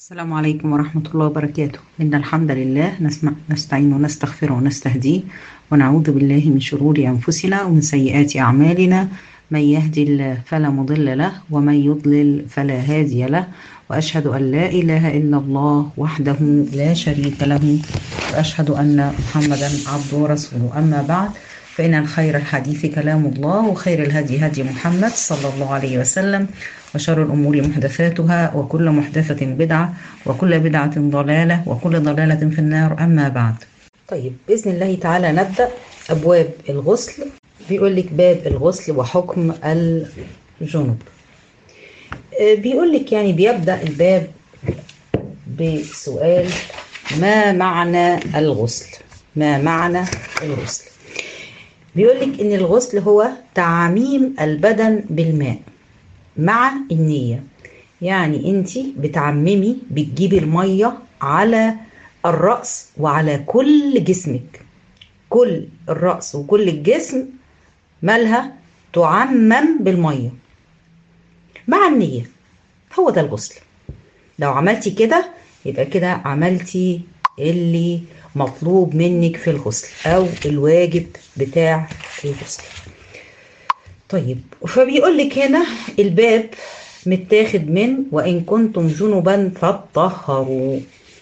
السلام عليكم ورحمة الله وبركاته إن الحمد لله نسمع نستعين ونستغفر ونستهديه ونعوذ بالله من شرور أنفسنا ومن سيئات أعمالنا من يهدي الله فلا مضل له ومن يضلل فلا هادي له وأشهد أن لا إله إلا الله وحده لا شريك له وأشهد أن محمدا عبده ورسوله أما بعد فإن الخير الحديث كلام الله وخير الهدي هدي محمد صلى الله عليه وسلم وشر الأمور محدثاتها وكل محدثة بدعة وكل بدعة ضلالة وكل ضلالة في النار أما بعد طيب بإذن الله تعالى نبدأ أبواب الغسل بيقول لك باب الغسل وحكم الجنوب بيقول لك يعني بيبدأ الباب بسؤال ما معنى الغسل ما معنى الغسل بيقول لك ان الغسل هو تعميم البدن بالماء مع النية يعني انت بتعممي بتجيبي المية على الرأس وعلى كل جسمك كل الرأس وكل الجسم مالها تعمم بالمية مع النية هو ده الغسل لو عملتي كده يبقى كده عملتي اللي مطلوب منك في الغسل او الواجب بتاع الغسل طيب فبيقول لك هنا الباب متاخد من وان كنتم جنبا فطهروا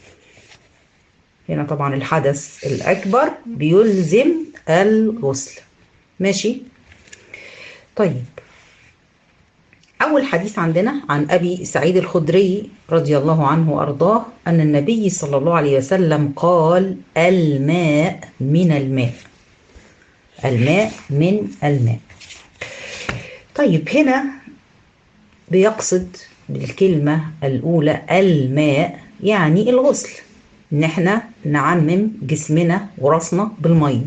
هنا طبعا الحدث الاكبر بيلزم الغسل ماشي طيب أول حديث عندنا عن أبي سعيد الخدري رضي الله عنه وأرضاه أن النبي صلى الله عليه وسلم قال الماء من الماء الماء من الماء طيب هنا بيقصد بالكلمة الأولى الماء يعني الغسل إن احنا نعمم جسمنا وراسنا بالمية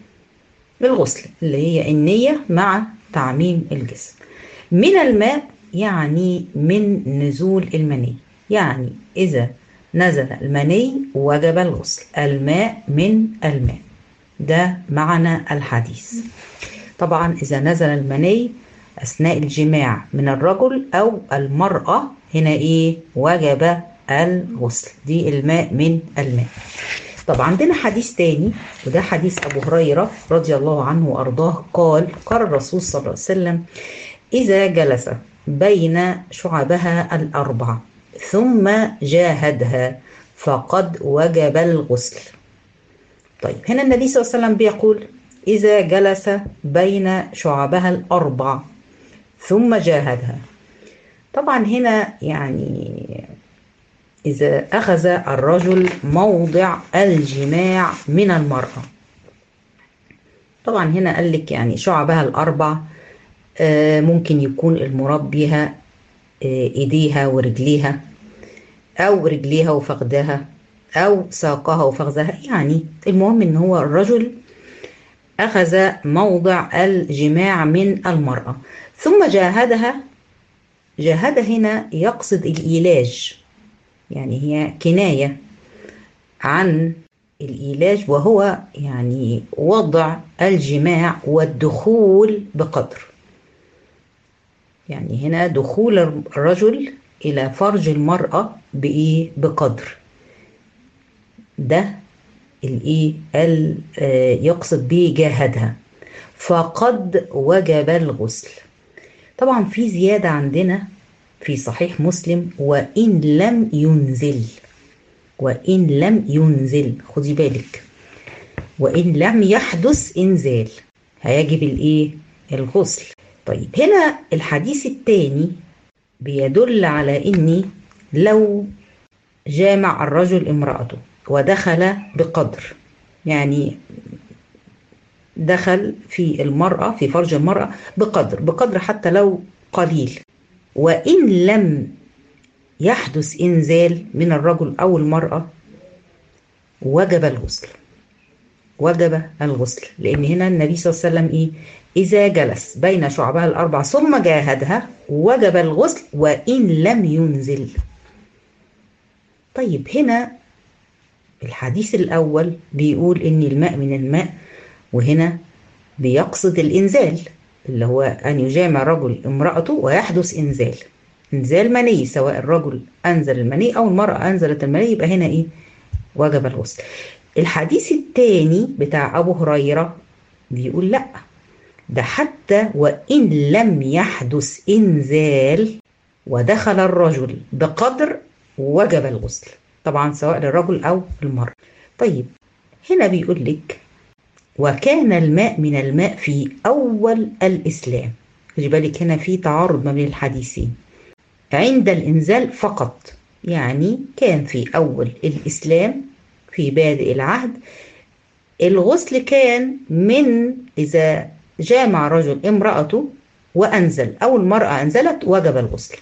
بالغسل اللي هي النية مع تعميم الجسم من الماء يعني من نزول المني يعني إذا نزل المني وجب الغسل الماء من الماء ده معنى الحديث طبعا إذا نزل المني أثناء الجماع من الرجل أو المرأة هنا إيه وجب الغسل دي الماء من الماء طب عندنا حديث تاني وده حديث أبو هريرة رضي الله عنه وأرضاه قال قال الرسول صلى الله عليه وسلم إذا جلس بين شعبها الأربع ثم جاهدها فقد وجب الغسل طيب هنا النبي صلى الله عليه وسلم بيقول إذا جلس بين شعبها الأربع ثم جاهدها طبعا هنا يعني إذا أخذ الرجل موضع الجماع من المرأة طبعا هنا قال لك يعني شعبها الأربع ممكن يكون المراد بها ايديها ورجليها او رجليها وفخذها او ساقها وفخذها يعني المهم ان هو الرجل اخذ موضع الجماع من المراه ثم جاهدها جاهد هنا يقصد الايلاج يعني هي كنايه عن الايلاج وهو يعني وضع الجماع والدخول بقدر يعني هنا دخول الرجل إلى فرج المرأة بإيه؟ بقدر ده الإيه؟ يقصد به جاهدها فقد وجب الغسل طبعا في زيادة عندنا في صحيح مسلم وإن لم ينزل وإن لم ينزل خدي بالك وإن لم يحدث إنزال هيجب الإيه؟ الغسل طيب هنا الحديث الثاني بيدل على اني لو جامع الرجل امرأته ودخل بقدر يعني دخل في المرأة في فرج المرأة بقدر بقدر حتى لو قليل وإن لم يحدث إنزال من الرجل أو المرأة وجب الغسل وجب الغسل لأن هنا النبي صلى الله عليه وسلم إيه إذا جلس بين شعبها الأربع ثم جاهدها وجب الغسل وإن لم ينزل طيب هنا الحديث الأول بيقول إن الماء من الماء وهنا بيقصد الإنزال اللي هو أن يجامع رجل امرأته ويحدث إنزال انزال مني سواء الرجل انزل المني او المراه انزلت المني يبقى هنا ايه وجب الغسل الحديث الثاني بتاع ابو هريره بيقول لا ده حتى وان لم يحدث انزال ودخل الرجل بقدر وجب الغسل طبعا سواء للرجل او المراه طيب هنا بيقول لك وكان الماء من الماء في اول الاسلام خدي بالك هنا في تعارض ما بين الحديثين عند الانزال فقط يعني كان في اول الاسلام في بادئ العهد الغسل كان من اذا جامع رجل امراته وانزل او المراه انزلت وجب الغسل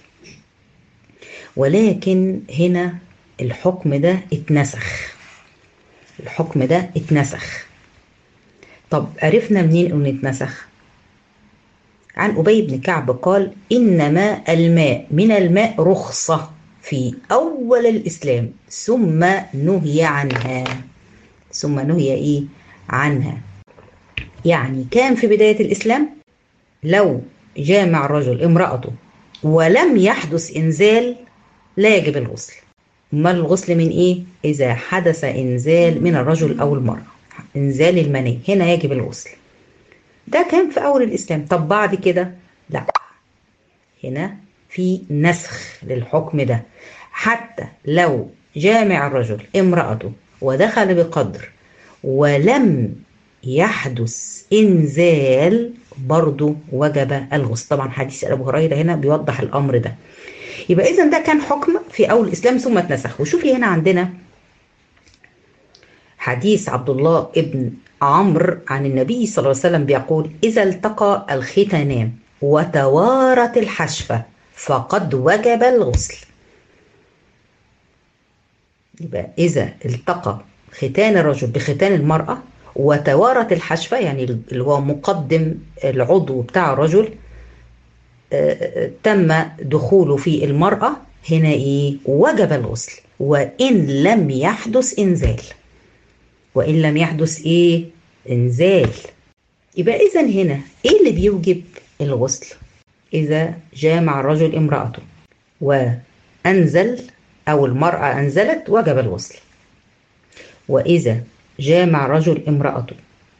ولكن هنا الحكم ده اتنسخ الحكم ده اتنسخ طب عرفنا منين انه اتنسخ عن ابي بن كعب قال انما الماء من الماء رخصه في اول الاسلام ثم نهي عنها ثم نهي ايه عنها يعني كان في بدايه الاسلام لو جامع الرجل امراته ولم يحدث انزال لا يجب الغسل امال الغسل من ايه اذا حدث انزال من الرجل او المراه انزال المني هنا يجب الغسل ده كان في اول الاسلام طب بعد كده لا هنا في نسخ للحكم ده حتى لو جامع الرجل امرأته ودخل بقدر ولم يحدث انزال برضه وجب الغسل طبعا حديث ابو هريره هنا بيوضح الامر ده يبقى اذا ده كان حكم في اول الاسلام ثم اتنسخ وشوفي هنا عندنا حديث عبد الله ابن عمرو عن النبي صلى الله عليه وسلم بيقول اذا التقى الختانان وتوارت الحشفه فقد وجب الغسل يبقى اذا التقى ختان الرجل بختان المراه وتوارت الحشفه يعني اللي هو مقدم العضو بتاع الرجل تم دخوله في المرأة هنا إيه وجب الغسل وإن لم يحدث إنزال وإن لم يحدث إيه إنزال يبقى إذا هنا إيه اللي بيوجب الغسل إذا جامع الرجل امرأته وأنزل أو المرأة أنزلت وجب الغسل وإذا جامع رجل امرأته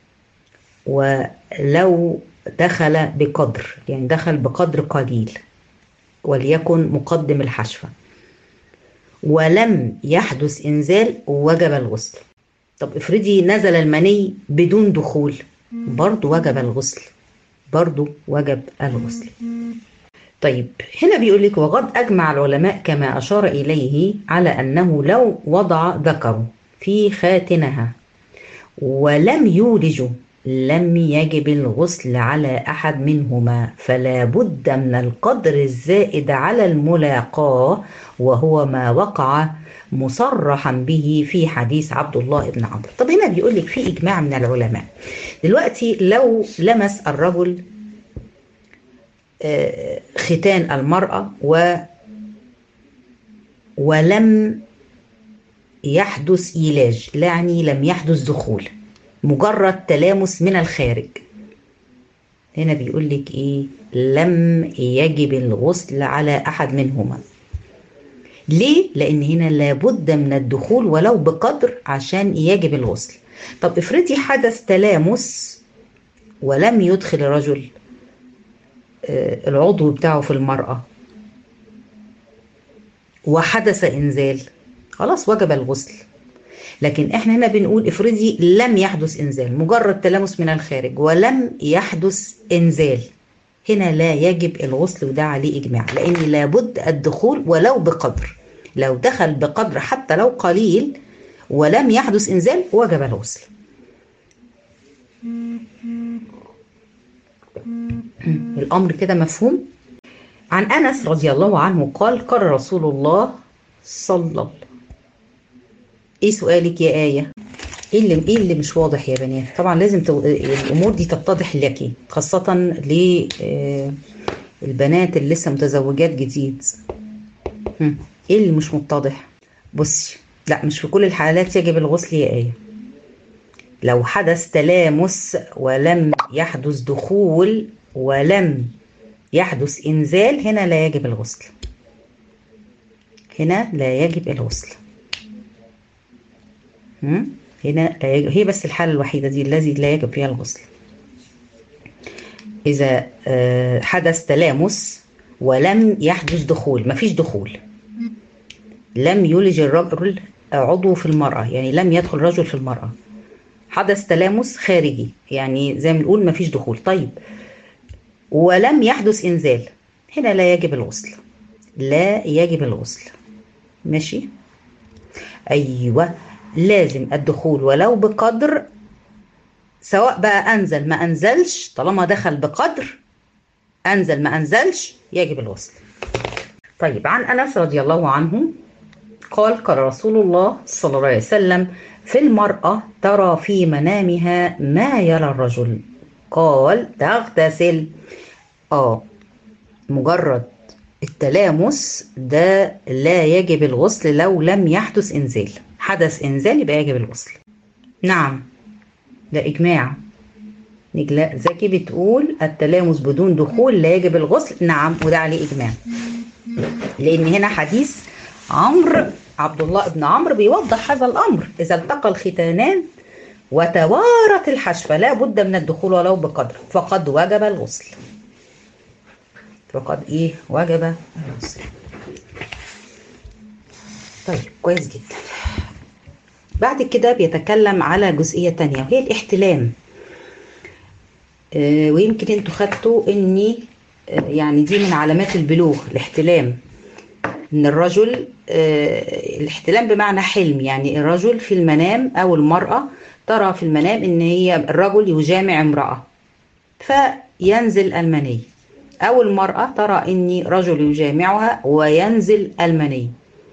ولو دخل بقدر يعني دخل بقدر قليل وليكن مقدم الحشفة ولم يحدث إنزال وجب الغسل طب افرضي نزل المني بدون دخول برضو وجب الغسل برضو وجب الغسل طيب هنا بيقول لك وقد أجمع العلماء كما أشار إليه على أنه لو وضع ذكره في خاتنها ولم يولج لم يجب الغسل على احد منهما فلا بد من القدر الزائد على الملاقاه وهو ما وقع مصرحا به في حديث عبد الله بن عمرو طب هنا بيقول لك في اجماع من العلماء دلوقتي لو لمس الرجل ختان المراه و ولم يحدث ايلاج يعني لم يحدث دخول مجرد تلامس من الخارج هنا بيقول لك ايه لم يجب الغسل على احد منهما ليه لان هنا لابد من الدخول ولو بقدر عشان يجب الغسل طب افرضي حدث تلامس ولم يدخل الرجل العضو بتاعه في المرأة وحدث إنزال خلاص وجب الغسل لكن احنا هنا بنقول افرضي لم يحدث انزال مجرد تلامس من الخارج ولم يحدث انزال هنا لا يجب الغسل وده عليه اجماع لان لابد الدخول ولو بقدر لو دخل بقدر حتى لو قليل ولم يحدث انزال وجب الغسل الامر كده مفهوم عن انس رضي الله عنه قال قال رسول الله صلى الله ايه سؤالك يا آية؟ ايه اللي ايه اللي مش واضح يا بنات؟ طبعا لازم تو... الامور دي تتضح لك خاصة للبنات اللي لسه متزوجات جديد. هم. ايه اللي مش متضح؟ بصي لا مش في كل الحالات يجب الغسل يا آية. لو حدث تلامس ولم يحدث دخول ولم يحدث انزال هنا لا يجب الغسل. هنا لا يجب الغسل هم؟ هنا لا يجب هي بس الحالة الوحيدة دي الذي لا يجب فيها الغسل إذا آه، حدث تلامس ولم يحدث دخول مفيش دخول لم يلج الرجل عضو في المرأة يعني لم يدخل رجل في المرأة حدث تلامس خارجي يعني زي ما بنقول مفيش دخول طيب ولم يحدث إنزال هنا لا يجب الغسل لا يجب الغسل ماشي أيوة لازم الدخول ولو بقدر سواء بقى أنزل ما أنزلش طالما دخل بقدر أنزل ما أنزلش يجب الغسل طيب عن أنس رضي الله عنه قال قال رسول الله صلى الله عليه وسلم في المرأة ترى في منامها ما يرى الرجل قال تغتسل اه مجرد التلامس ده لا يجب الغسل لو لم يحدث انزال حدث انزال يبقى يجب الغسل نعم ده اجماع نجلاء زكي بتقول التلامس بدون دخول لا يجب الغسل نعم وده عليه اجماع لان هنا حديث عمرو عبد الله بن عمرو بيوضح هذا الامر اذا التقى الختانان وتوارت الحشفه لا بد من الدخول ولو بقدر فقد وجب الغسل فقد ايه وجب الغسل طيب كويس جدا بعد كده بيتكلم على جزئيه تانية وهي الاحتلام آه، ويمكن انتوا خدتوا اني آه، يعني دي من علامات البلوغ الاحتلام ان الرجل آه، الاحتلام بمعنى حلم يعني الرجل في المنام او المرأة ترى في المنام ان هي الرجل يجامع امرأة فينزل المني او المرأة ترى ان رجل يجامعها وينزل المني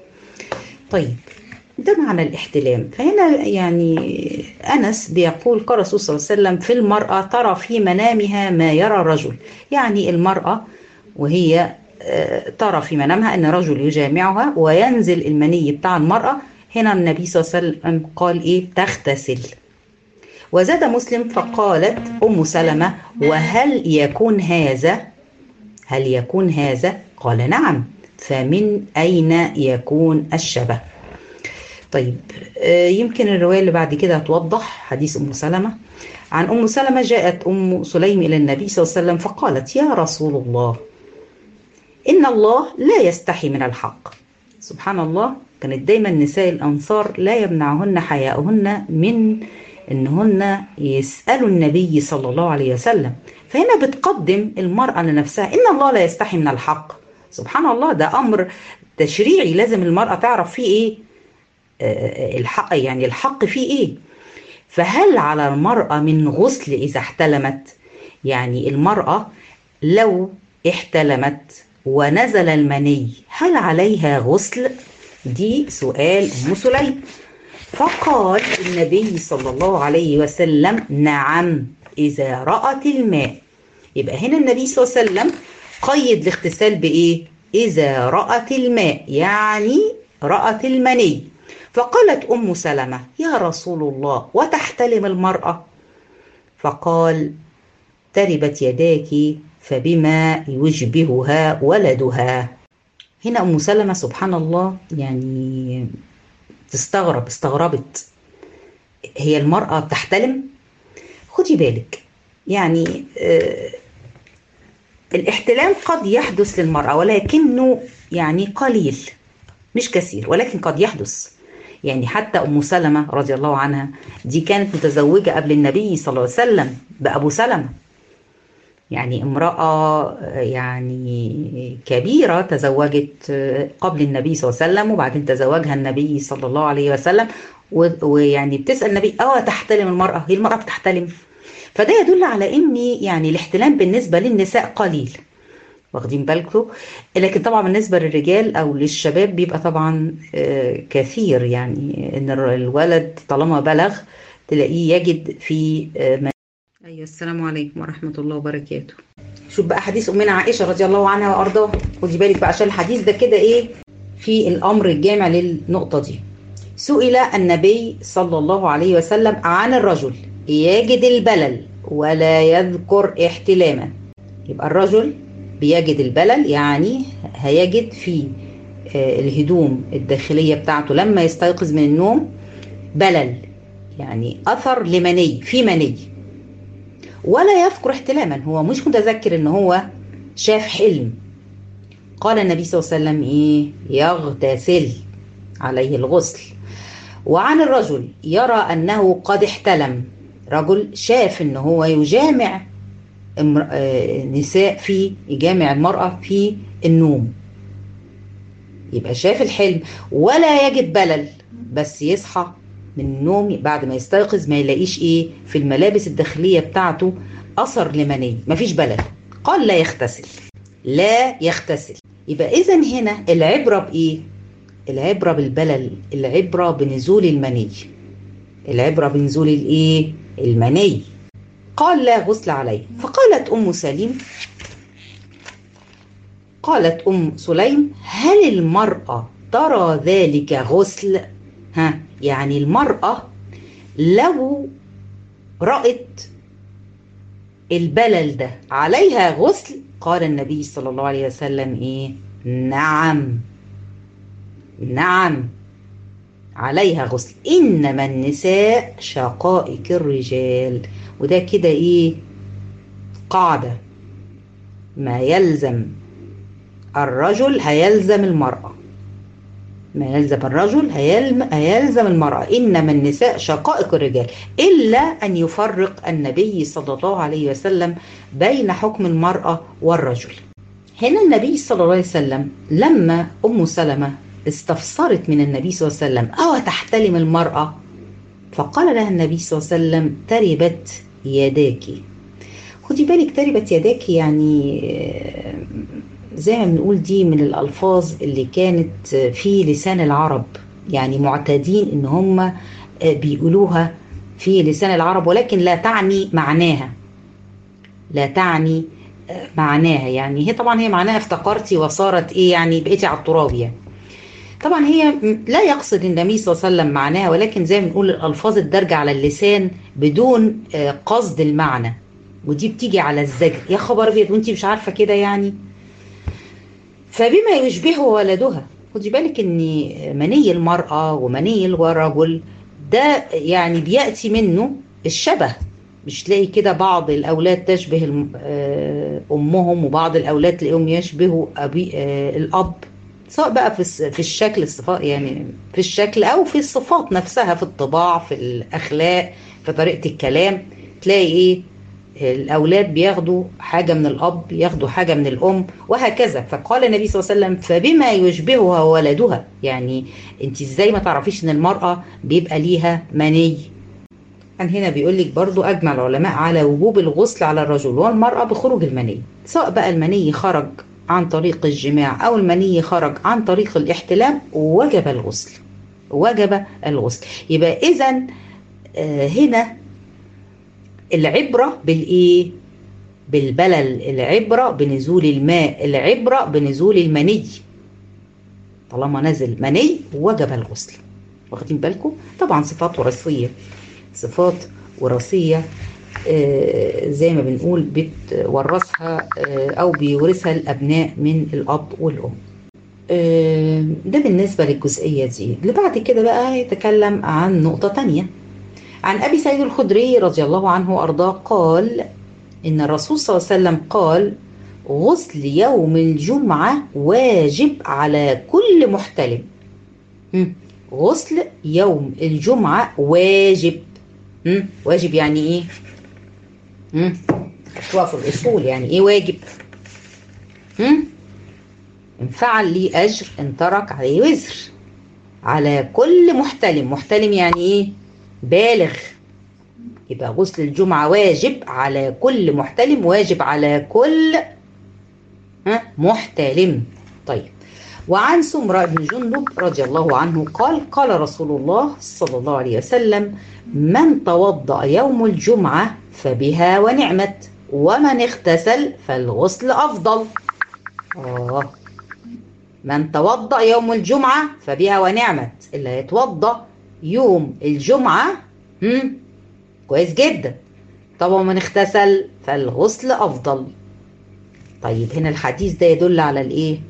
طيب ده معنى الاحتلام فهنا يعني أنس بيقول قال الرسول صلى الله عليه وسلم في المرأة ترى في منامها ما يرى الرجل يعني المرأة وهي آه، ترى في منامها أن رجل يجامعها وينزل المني بتاع المرأة هنا النبي صلى الله عليه وسلم قال إيه تغتسل وزاد مسلم فقالت أم سلمة وهل يكون هذا هل يكون هذا قال نعم فمن أين يكون الشبه طيب آه، يمكن الرواية اللي بعد كده هتوضح حديث أم سلمة عن أم سلمة جاءت أم سليم إلى النبي صلى الله عليه وسلم فقالت يا رسول الله إن الله لا يستحي من الحق سبحان الله كانت دايما نساء الأنصار لا يمنعهن حياؤهن من إنهن يسألوا النبي صلى الله عليه وسلم فهنا بتقدم المرأة لنفسها إن الله لا يستحي من الحق سبحان الله ده أمر تشريعي لازم المرأة تعرف فيه إيه آه، الحق يعني الحق فيه إيه فهل على المرأة من غسل إذا احتلمت يعني المرأة لو احتلمت ونزل المني هل عليها غسل دي سؤال أم سليم فقال النبي صلى الله عليه وسلم نعم إذا رأت الماء يبقى هنا النبي صلى الله عليه وسلم قيد الاغتسال بإيه إذا رأت الماء يعني رأت المني فقالت أم سلمة يا رسول الله وتحتلم المرأة فقال تربت يداك فبما يشبهها ولدها هنا أم سلمة سبحان الله يعني تستغرب استغربت هي المرأة بتحتلم خدي بالك يعني آه الاحتلام قد يحدث للمرأة ولكنه يعني قليل مش كثير ولكن قد يحدث يعني حتى أم سلمة رضي الله عنها دي كانت متزوجة قبل النبي صلى الله عليه وسلم بأبو سلمة يعني امرأة يعني كبيرة تزوجت قبل النبي صلى الله عليه وسلم وبعدين تزوجها النبي صلى الله عليه وسلم ويعني بتسأل النبي اه تحتلم المرأة هي المرأة بتحتلم فده يدل على ان يعني الاحتلام بالنسبة للنساء قليل واخدين بالكم لكن طبعا بالنسبة للرجال او للشباب بيبقى طبعا كثير يعني ان الولد طالما بلغ تلاقيه يجد في ايوه السلام عليكم ورحمه الله وبركاته شوف بقى حديث امنا عائشه رضي الله عنها وارضاها خدي بالك بقى عشان الحديث ده كده ايه في الامر الجامع للنقطه دي سئل النبي صلى الله عليه وسلم عن الرجل يجد البلل ولا يذكر احتلاما يبقى الرجل بيجد البلل يعني هيجد في الهدوم الداخلية بتاعته لما يستيقظ من النوم بلل يعني أثر لمني في مني ولا يذكر احتلاما هو مش متذكر ان هو شاف حلم قال النبي صلى الله عليه وسلم ايه يغتسل عليه الغسل وعن الرجل يرى انه قد احتلم رجل شاف ان هو يجامع نساء في يجامع المرأة في النوم يبقى شاف الحلم ولا يجب بلل بس يصحى من النوم بعد ما يستيقظ ما يلاقيش ايه في الملابس الداخلية بتاعته اثر لمني مفيش بلل قال لا يغتسل لا يغتسل يبقى اذا هنا العبرة بايه العبرة بالبلل العبرة بنزول المني العبرة بنزول الايه المني قال لا غسل عليه فقالت ام سليم قالت ام سليم هل المرأة ترى ذلك غسل ها يعني المرأة لو رأت البلل ده عليها غسل قال النبي صلى الله عليه وسلم ايه نعم نعم عليها غسل انما النساء شقائق الرجال وده كده ايه قاعده ما يلزم الرجل هيلزم المراه ما يلزم الرجل هيلزم المرأة إنما النساء شقائق الرجال إلا أن يفرق النبي صلى الله عليه وسلم بين حكم المرأة والرجل هنا النبي صلى الله عليه وسلم لما أم سلمة استفسرت من النبي صلى الله عليه وسلم أو تحتلم المرأة فقال لها النبي صلى الله عليه وسلم تربت يداك خدي بالك تربت يداك يعني زي ما بنقول دي من الألفاظ اللي كانت في لسان العرب يعني معتادين إن هم بيقولوها في لسان العرب ولكن لا تعني معناها لا تعني معناها يعني هي طبعا هي معناها افتقرتي وصارت ايه يعني بقيتي على التراب يعني طبعا هي لا يقصد النبي صلى الله عليه وسلم معناها ولكن زي ما بنقول الالفاظ الدارجه على اللسان بدون قصد المعنى ودي بتيجي على الزجر يا خبر ابيض وانت مش عارفه كده يعني فبما يشبهه ولدها خدي بالك ان مني المراه ومني الرجل ده يعني بياتي منه الشبه مش تلاقي كده بعض الاولاد تشبه امهم وبعض الاولاد تلاقيهم يشبهوا ابي الاب سواء بقى في في الشكل الصفات يعني في الشكل او في الصفات نفسها في الطباع في الاخلاق في طريقه الكلام تلاقي ايه الاولاد بياخدوا حاجه من الاب ياخدوا حاجه من الام وهكذا فقال النبي صلى الله عليه وسلم فبما يشبهها ولدها يعني انت ازاي ما تعرفيش ان المراه بيبقى ليها مني كان هنا بيقول لك برضو اجمع العلماء على وجوب الغسل على الرجل والمراه بخروج المني سواء بقى المني خرج عن طريق الجماع او المني خرج عن طريق الاحتلام وجب الغسل وجب الغسل يبقى اذا آه هنا العبره بالايه بالبلل العبره بنزول الماء العبره بنزول المني طالما نزل مني وجب الغسل واخدين بالكم طبعا صفات وراثيه صفات وراثيه آه زي ما بنقول بتورثها آه او بيورثها الابناء من الاب والام آه ده بالنسبة للجزئية دي اللي بعد كده بقى يتكلم عن نقطة تانية عن أبي سعيد الخدري رضي الله عنه وأرضاه قال إن الرسول صلى الله عليه وسلم قال غسل يوم الجمعة واجب على كل محتلم غسل يوم الجمعة واجب واجب يعني ايه مكتوبة في الأصول يعني إيه واجب؟ هم؟ إن فعل لي أجر إن ترك عليه وزر على كل محتلم محتلم يعني إيه؟ بالغ يبقى غسل الجمعة واجب على كل محتلم واجب على كل ها محتلم طيب وعن سمرة بن جندب رضي الله عنه قال قال رسول الله صلى الله عليه وسلم من توضأ يوم الجمعة فبها ونعمت ومن اغتسل فالغسل أفضل آه. من توضأ يوم الجمعة فبها ونعمت اللي هيتوضأ يوم الجمعة هم؟ كويس جدا طبعا من اغتسل فالغسل أفضل طيب هنا الحديث ده يدل على الايه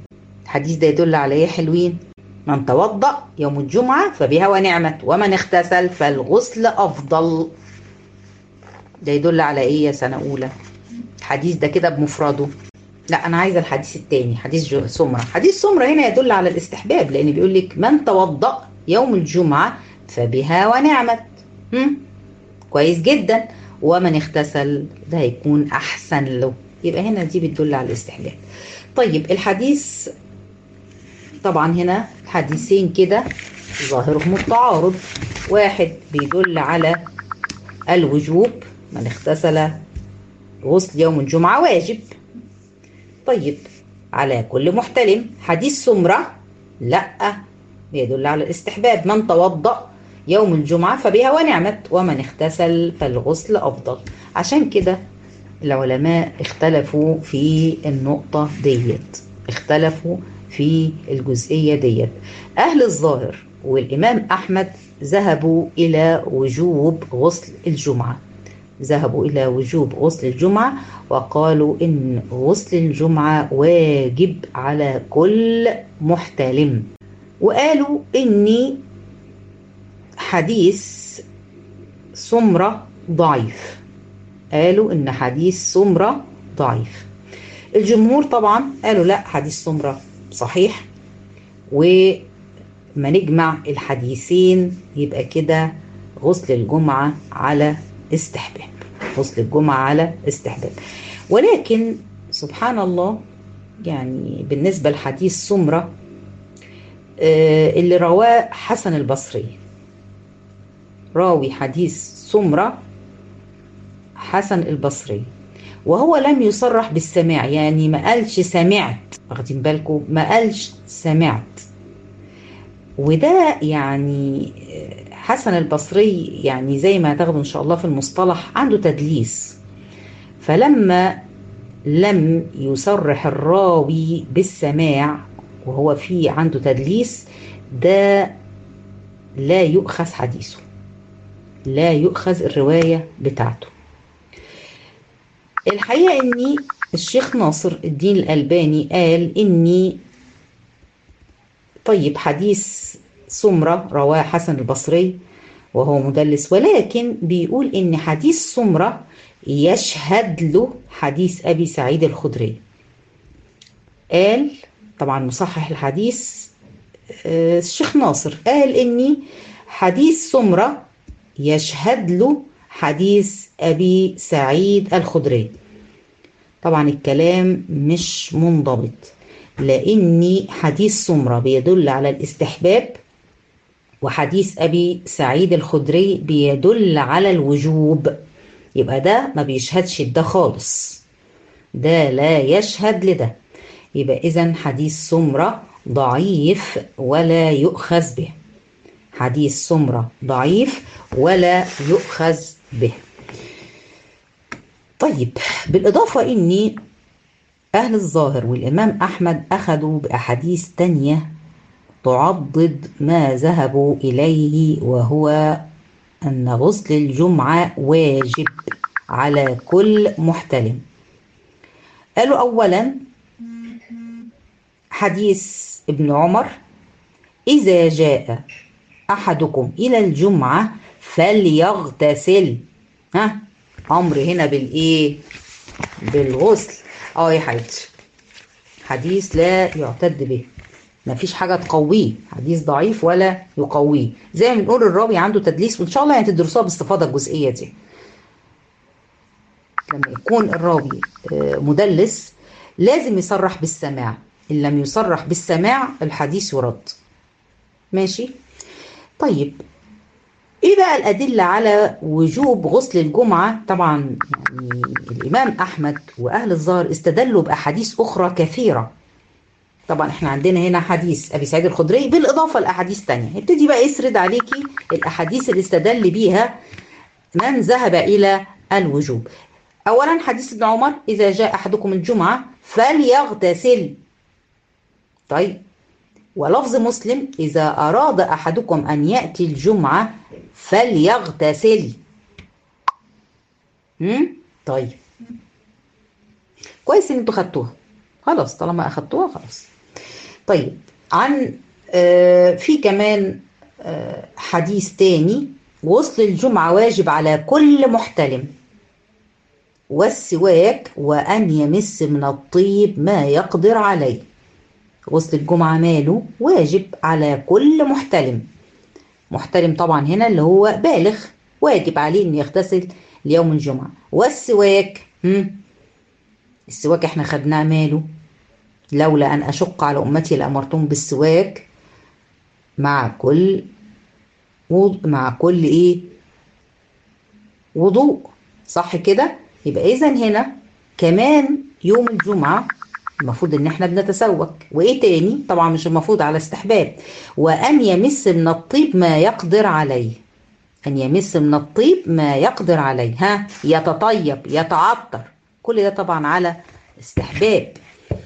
الحديث ده يدل على ايه حلوين من توضأ يوم الجمعة فبها ونعمت ومن اغتسل فالغسل أفضل ده يدل على ايه يا سنة أولى الحديث ده كده بمفرده لا أنا عايزة الحديث التاني حديث سمرة حديث سمرة هنا يدل على الاستحباب لأن بيقول لك من توضأ يوم الجمعة فبها ونعمت هم؟ كويس جدا ومن اغتسل ده هيكون أحسن له يبقى هنا دي بتدل على الاستحباب طيب الحديث طبعا هنا حديثين كده ظاهرهم التعارض واحد بيدل على الوجوب من اغتسل غسل يوم الجمعة واجب طيب على كل محتلم حديث سمرة لا بيدل على الاستحباب من توضأ يوم الجمعة فبها ونعمت ومن اغتسل فالغسل أفضل عشان كده العلماء اختلفوا في النقطة ديت اختلفوا في الجزئية ديت أهل الظاهر والإمام أحمد ذهبوا إلى وجوب غسل الجمعة ذهبوا إلى وجوب غسل الجمعة وقالوا إن غسل الجمعة واجب على كل محتلم وقالوا إن حديث سمرة ضعيف قالوا إن حديث سمرة ضعيف الجمهور طبعا قالوا لا حديث سمرة صحيح وما نجمع الحديثين يبقى كده غسل الجمعة على استحباب غسل الجمعة على استحباب ولكن سبحان الله يعني بالنسبة لحديث سمرة اللي رواه حسن البصري راوي حديث سمرة حسن البصري وهو لم يصرح بالسماع يعني ما قالش سمعت واخدين بالكم ما قالش سمعت وده يعني حسن البصري يعني زي ما هتاخدوا ان شاء الله في المصطلح عنده تدليس فلما لم يصرح الراوي بالسماع وهو في عنده تدليس ده لا يؤخذ حديثه لا يؤخذ الرواية بتاعته الحقيقة اني الشيخ ناصر الدين الألباني قال اني طيب حديث سمرة رواه حسن البصري وهو مدلس ولكن بيقول ان حديث سمرة يشهد له حديث ابي سعيد الخدري قال طبعا مصحح الحديث الشيخ ناصر قال اني حديث سمرة يشهد له حديث ابي سعيد الخدري طبعا الكلام مش منضبط لاني حديث سمرة بيدل على الاستحباب وحديث ابي سعيد الخدري بيدل على الوجوب يبقى ده ما بيشهدش ده خالص ده لا يشهد لده يبقى اذا حديث سمرة ضعيف ولا يؤخذ به حديث سمرة ضعيف ولا يؤخذ به طيب بالإضافة إني أهل الظاهر والإمام أحمد أخذوا بأحاديث تانية تعضد ما ذهبوا إليه وهو أن غسل الجمعة واجب على كل محتلم قالوا أولا حديث ابن عمر إذا جاء أحدكم إلى الجمعة فليغتسل ها أمر هنا بالإيه بالغسل اه يا حبيبتي حديث لا يعتد به ما فيش حاجة تقويه حديث ضعيف ولا يقويه زي ما بنقول الراوي عنده تدليس وإن شاء الله يعني تدرسوها باستفاضة الجزئية دي لما يكون الراوي مدلس لازم يصرح بالسماع إن لم يصرح بالسماع الحديث يرد ماشي طيب ايه بقى الادله على وجوب غسل الجمعه طبعا يعني الامام احمد واهل الظاهر استدلوا باحاديث اخرى كثيره طبعا احنا عندنا هنا حديث ابي سعيد الخدري بالاضافه لاحاديث تانية يبتدي بقى يسرد عليكي الاحاديث اللي استدل بيها من ذهب الى الوجوب اولا حديث ابن عمر اذا جاء احدكم الجمعه فليغتسل طيب ولفظ مسلم إذا أراد أحدكم أن يأتي الجمعة فليغتسل هم؟ طيب كويس ان انتوا خدتوها خلاص طالما اخدتوها خلاص طيب عن آه في كمان آه حديث تاني غسل الجمعة واجب على كل محتلم والسواك وأن يمس من الطيب ما يقدر عليه غسل الجمعة ماله واجب على كل محتلم محتلم طبعا هنا اللي هو بالغ واجب عليه انه يغتسل ليوم الجمعة والسواك هم؟ السواك احنا خدناه ماله لولا ان اشق على امتي لامرتهم بالسواك مع كل وض... مع كل ايه وضوء صح كده يبقى اذا هنا كمان يوم الجمعة المفروض ان احنا بنتسوك وايه تاني طبعا مش المفروض على استحباب وان يمس من الطيب ما يقدر عليه ان يمس من الطيب ما يقدر عليه ها يتطيب يتعطر كل ده طبعا على استحباب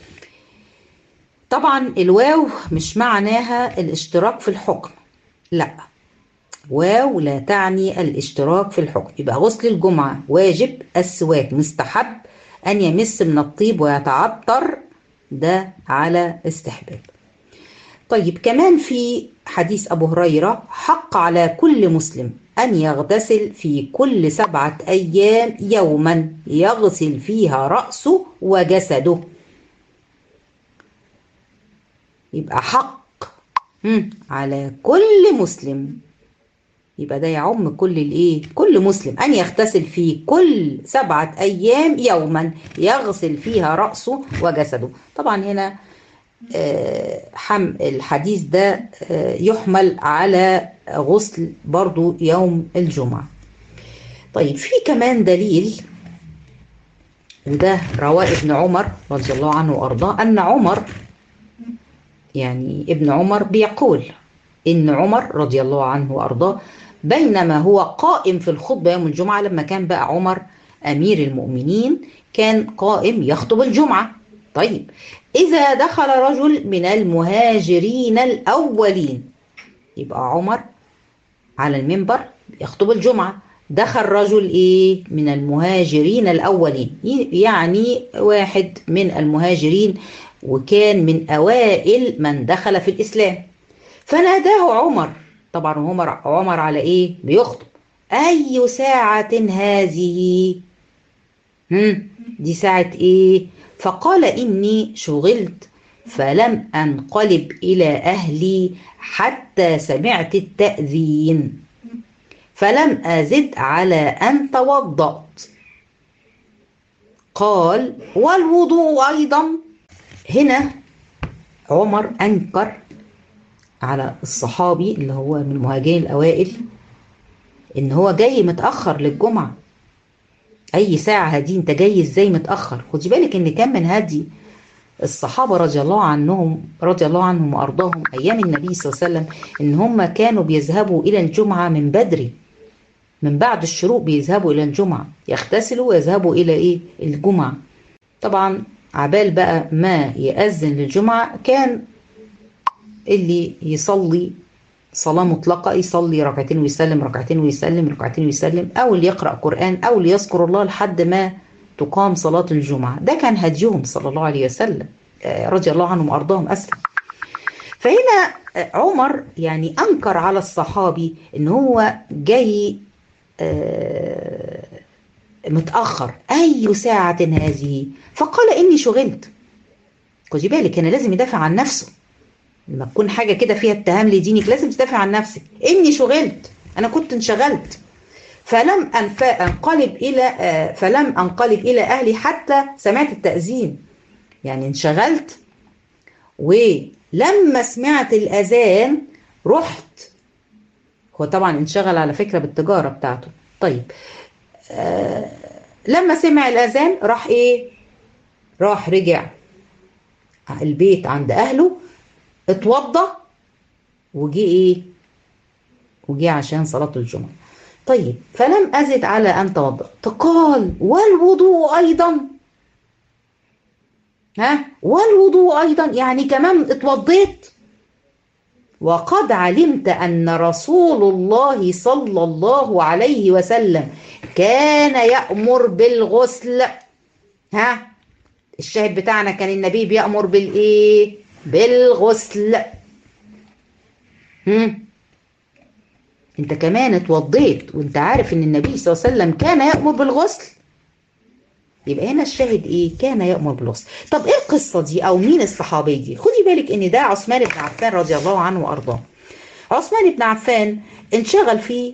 طبعا الواو مش معناها الاشتراك في الحكم لا واو لا تعني الاشتراك في الحكم يبقى غسل الجمعة واجب السواك مستحب أن يمس من الطيب ويتعطر ده على استحباب طيب كمان في حديث أبو هريرة حق على كل مسلم أن يغتسل في كل سبعة أيام يوما يغسل فيها رأسه وجسده يبقى حق على كل مسلم يبقى ده يعم كل الايه كل مسلم ان يغتسل في كل سبعه ايام يوما يغسل فيها راسه وجسده طبعا هنا حم الحديث ده يحمل على غسل برضو يوم الجمعه طيب في كمان دليل وده رواه ابن عمر رضي الله عنه وارضاه ان عمر يعني ابن عمر بيقول ان عمر رضي الله عنه وارضاه بينما هو قائم في الخطبة يوم الجمعة لما كان بقى عمر أمير المؤمنين كان قائم يخطب الجمعة طيب إذا دخل رجل من المهاجرين الأولين يبقى عمر على المنبر يخطب الجمعة دخل رجل إيه من المهاجرين الأولين يعني واحد من المهاجرين وكان من أوائل من دخل في الإسلام فناداه عمر طبعا عمر عمر على ايه بيخطب اي ساعة هذه هم دي ساعة ايه فقال اني شغلت فلم انقلب الى اهلي حتى سمعت التأذين فلم ازد على ان توضأت قال والوضوء ايضا هنا عمر انكر على الصحابي اللي هو من المهاجرين الاوائل ان هو جاي متاخر للجمعه اي ساعه هدي انت جاي ازاي متاخر خدي بالك ان كان من هدي الصحابه رضي الله عنهم رضي الله عنهم وارضاهم ايام النبي صلى الله عليه وسلم ان هم كانوا بيذهبوا الى الجمعه من بدري من بعد الشروق بيذهبوا الى الجمعه يغتسلوا ويذهبوا الى ايه الجمعه طبعا عبال بقى ما يأذن للجمعه كان اللي يصلي صلاة مطلقة يصلي ركعتين ويسلم ركعتين ويسلم ركعتين ويسلم أو اللي يقرأ قرآن أو اللي يذكر الله لحد ما تقام صلاة الجمعة ده كان هديهم صلى الله عليه وسلم رضي الله عنهم وأرضاهم أسلم فهنا عمر يعني أنكر على الصحابي إن هو جاي متأخر أي ساعة هذه فقال إني شغلت خدي بالك هنا لازم يدافع عن نفسه لما تكون حاجه كده فيها اتهام لدينك لازم تدافع عن نفسك اني شغلت انا كنت انشغلت فلم انقلب الى فلم انقلب الى اهلي حتى سمعت التاذين يعني انشغلت ولما سمعت الاذان رحت هو طبعا انشغل على فكره بالتجاره بتاعته طيب آه لما سمع الاذان راح ايه راح رجع البيت عند اهله اتوضى وجي ايه وجي عشان صلاة الجمعة طيب فلم أزد على أن توضأ قال والوضوء أيضا ها والوضوء أيضا يعني كمان اتوضيت وقد علمت أن رسول الله صلى الله عليه وسلم كان يأمر بالغسل ها الشاهد بتاعنا كان النبي بيأمر بالإيه بالغسل هم. انت كمان اتوضيت وانت عارف ان النبي صلى الله عليه وسلم كان يأمر بالغسل يبقى هنا الشاهد ايه كان يأمر بالغسل طب ايه القصة دي او مين الصحابي دي خدي بالك ان ده عثمان بن عفان رضي الله عنه وارضاه عثمان بن عفان انشغل في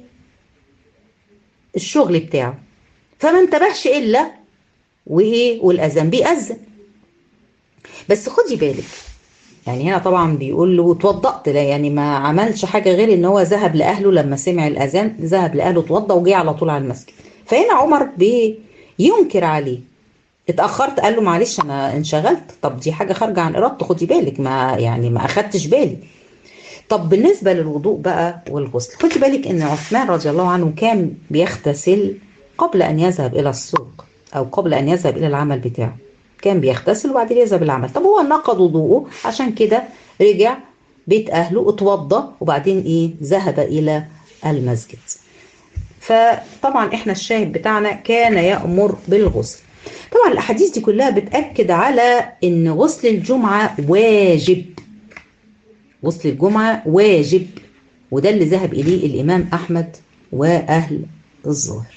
الشغل بتاعه فما انتبهش الا وايه والاذان بيأذن بس خدي بالك يعني هنا طبعا بيقول له اتوضأت لا يعني ما عملش حاجه غير ان هو ذهب لاهله لما سمع الاذان ذهب لاهله اتوضى وجه على طول على المسجد فهنا عمر بينكر عليه اتاخرت قال له معلش انا انشغلت طب دي حاجه خارجه عن ارادتي خدي بالك ما يعني ما اخدتش بالي طب بالنسبه للوضوء بقى والغسل خدي بالك ان عثمان رضي الله عنه كان بيغتسل قبل ان يذهب الى السوق او قبل ان يذهب الى العمل بتاعه كان بيغتسل وبعدين يذهب العمل طب هو نقض وضوءه عشان كده رجع بيت اهله اتوضى وبعدين ايه ذهب الى المسجد فطبعا احنا الشاهد بتاعنا كان يأمر بالغسل طبعا الاحاديث دي كلها بتأكد على ان غسل الجمعة واجب غسل الجمعة واجب وده اللي ذهب اليه الامام احمد واهل الظاهر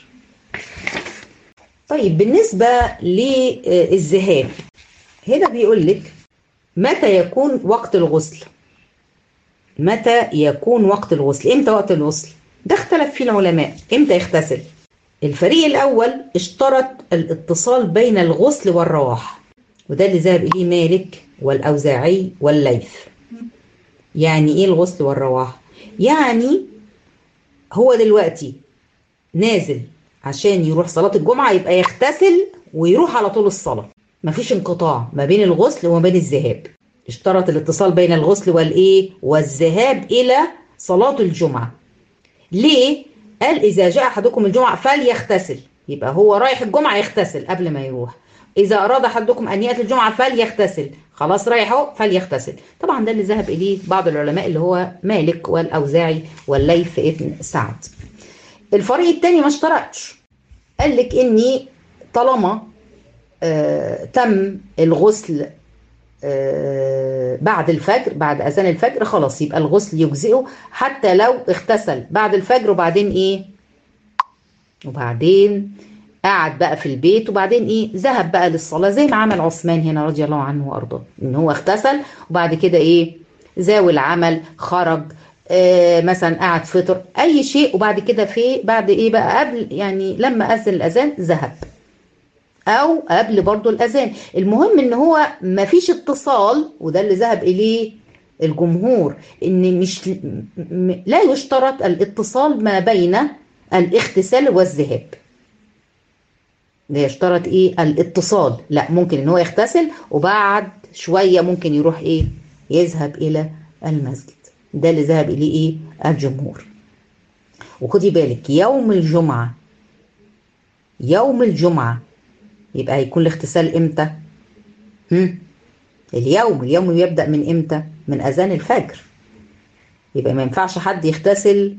طيب بالنسبة للذهاب هنا بيقول لك متى يكون وقت الغسل متى يكون وقت الغسل امتى وقت الغسل ده اختلف فيه العلماء امتى يغتسل الفريق الاول اشترط الاتصال بين الغسل والرواح وده اللي ذهب اليه مالك والاوزاعي والليث يعني ايه الغسل والرواح يعني هو دلوقتي نازل عشان يروح صلاة الجمعة يبقى يغتسل ويروح على طول الصلاة مفيش انقطاع ما بين الغسل وما بين الذهاب اشترط الاتصال بين الغسل والايه والذهاب الى صلاة الجمعة ليه قال اذا جاء احدكم الجمعة فليغتسل يبقى هو رايح الجمعة يغتسل قبل ما يروح اذا اراد احدكم ان ياتي الجمعة فليغتسل خلاص رايح اهو فليغتسل طبعا ده اللي ذهب اليه بعض العلماء اللي هو مالك والاوزاعي والليث ابن سعد الفريق الثاني ما اشترطش قال لك اني طالما آه تم الغسل آه بعد الفجر بعد اذان الفجر خلاص يبقى الغسل يجزئه حتى لو اغتسل بعد الفجر وبعدين ايه وبعدين قعد بقى في البيت وبعدين ايه ذهب بقى للصلاه زي ما عمل عثمان هنا رضي الله عنه وارضاه ان هو اغتسل وبعد كده ايه زاوي العمل خرج آه مثلا قعد فطر اي شيء وبعد كده في بعد ايه بقى قبل يعني لما اذن الاذان ذهب او قبل برضو الاذان المهم ان هو ما فيش اتصال وده اللي ذهب اليه الجمهور ان مش لا يشترط الاتصال ما بين الاغتسال والذهاب لا يشترط ايه الاتصال لا ممكن ان هو يغتسل وبعد شويه ممكن يروح ايه يذهب الى المسجد ده اللي ذهب اليه ايه الجمهور وخدي بالك يوم الجمعه يوم الجمعه يبقى هيكون الاغتسال امتى هم؟ اليوم اليوم يبدا من امتى من اذان الفجر يبقى ما ينفعش حد يغتسل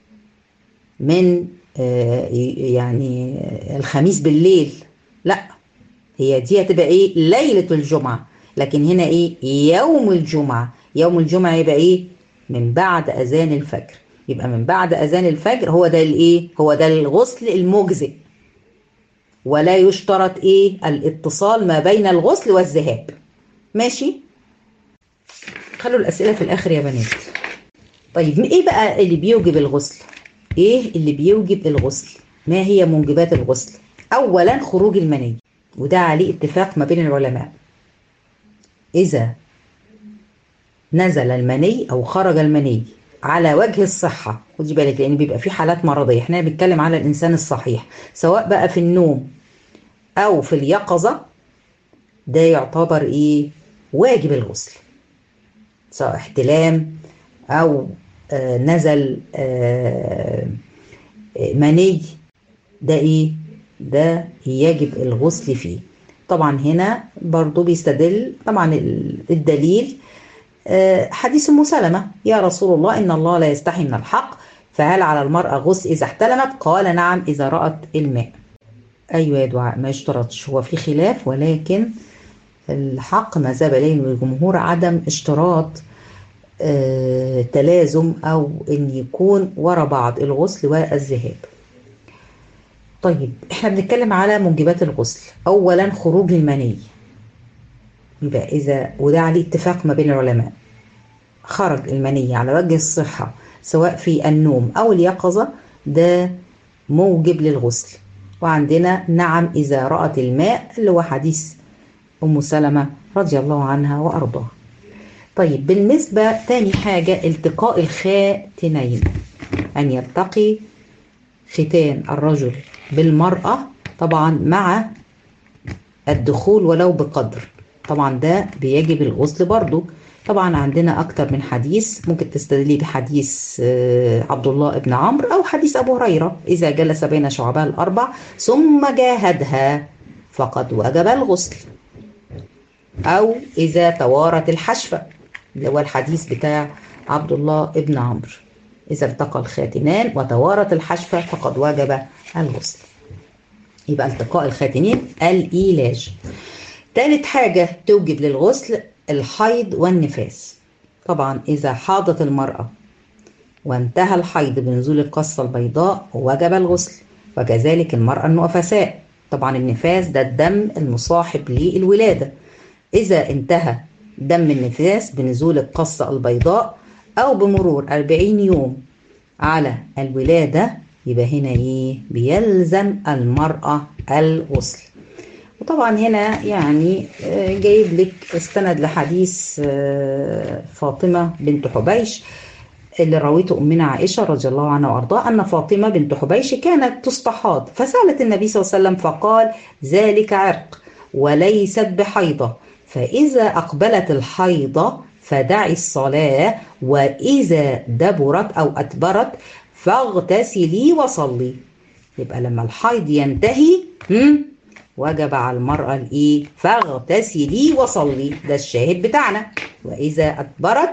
من آه يعني الخميس بالليل لا هي دي هتبقى ايه ليله الجمعه لكن هنا ايه يوم الجمعه يوم الجمعه يبقى ايه من بعد اذان الفجر يبقى من بعد اذان الفجر هو ده الايه هو ده الغسل المجزئ ولا يشترط ايه الاتصال ما بين الغسل والذهاب ماشي خلوا الاسئله في الاخر يا بنات طيب ايه بقى اللي بيوجب الغسل ايه اللي بيوجب الغسل ما هي موجبات الغسل اولا خروج المني وده عليه اتفاق ما بين العلماء اذا نزل المني او خرج المني على وجه الصحة خدي بالك لأن بيبقى في حالات مرضية احنا بنتكلم على الإنسان الصحيح سواء بقى في النوم أو في اليقظة ده يعتبر إيه واجب الغسل سواء احتلام أو آه نزل آه مني ده إيه ده يجب الغسل فيه طبعا هنا برضو بيستدل طبعا الدليل حديث ام سلمة يا رسول الله إن الله لا يستحي من الحق فهل على المرأة غسل إذا احتلمت قال نعم إذا رأت الماء أيوة يا دعاء ما يشترطش هو في خلاف ولكن الحق ما ذهب إليه الجمهور عدم اشتراط آه تلازم أو إن يكون ورا بعض الغسل والذهاب طيب احنا بنتكلم على موجبات الغسل أولا خروج المني يبقى إذا وده عليه اتفاق ما بين العلماء خرج المني على وجه الصحة سواء في النوم أو اليقظة ده موجب للغسل وعندنا نعم إذا رأت الماء اللي هو حديث أم سلمة رضي الله عنها وأرضاها طيب بالنسبة تاني حاجة التقاء الخاتنين أن يلتقي ختان الرجل بالمرأة طبعا مع الدخول ولو بقدر طبعا ده بيجب الغسل برضو طبعا عندنا أكتر من حديث ممكن تستدلي بحديث عبد الله بن عمرو أو حديث أبو هريرة إذا جلس بين شعبها الأربع ثم جاهدها فقد وجب الغسل أو إذا توارت الحشفة اللي هو الحديث بتاع عبد الله بن عمرو إذا التقى الخاتنان وتوارت الحشفة فقد وجب الغسل يبقى التقاء الخاتنين الإيلاج ثالث حاجة توجب للغسل الحيض والنفاس طبعا إذا حاضت المرأة وانتهى الحيض بنزول القصة البيضاء وجب الغسل وكذلك المرأة النفساء طبعا النفاس ده الدم المصاحب للولادة إذا انتهى دم النفاس بنزول القصة البيضاء أو بمرور 40 يوم على الولادة يبقى هنا إيه بيلزم المرأة الغسل وطبعا هنا يعني جايب لك استند لحديث فاطمة بنت حبيش اللي رويته أمنا عائشة رضي الله عنها وأرضاها أن فاطمة بنت حبيش كانت تستحاض فسألت النبي صلى الله عليه وسلم فقال ذلك عرق وليست بحيضة فإذا أقبلت الحيضة فدعي الصلاة وإذا دبرت أو أدبرت فاغتسلي وصلي يبقى لما الحيض ينتهي وجب على المرأة الإيه فاغتسلي وصلي ده الشاهد بتاعنا وإذا أدبرت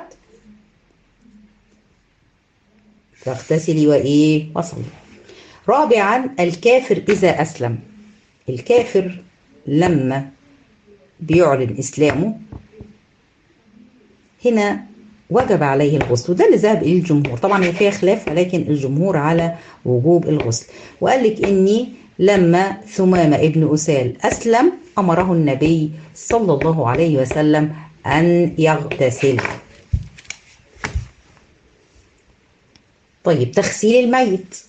فاغتسلي وإيه وصلي رابعا الكافر إذا أسلم الكافر لما بيعلن إسلامه هنا وجب عليه الغسل وده اللي ذهب إليه الجمهور طبعا هي فيها خلاف ولكن الجمهور على وجوب الغسل وقال لك إني لما ثمامة ابن أسال أسلم أمره النبي صلى الله عليه وسلم أن يغتسل طيب تغسيل الميت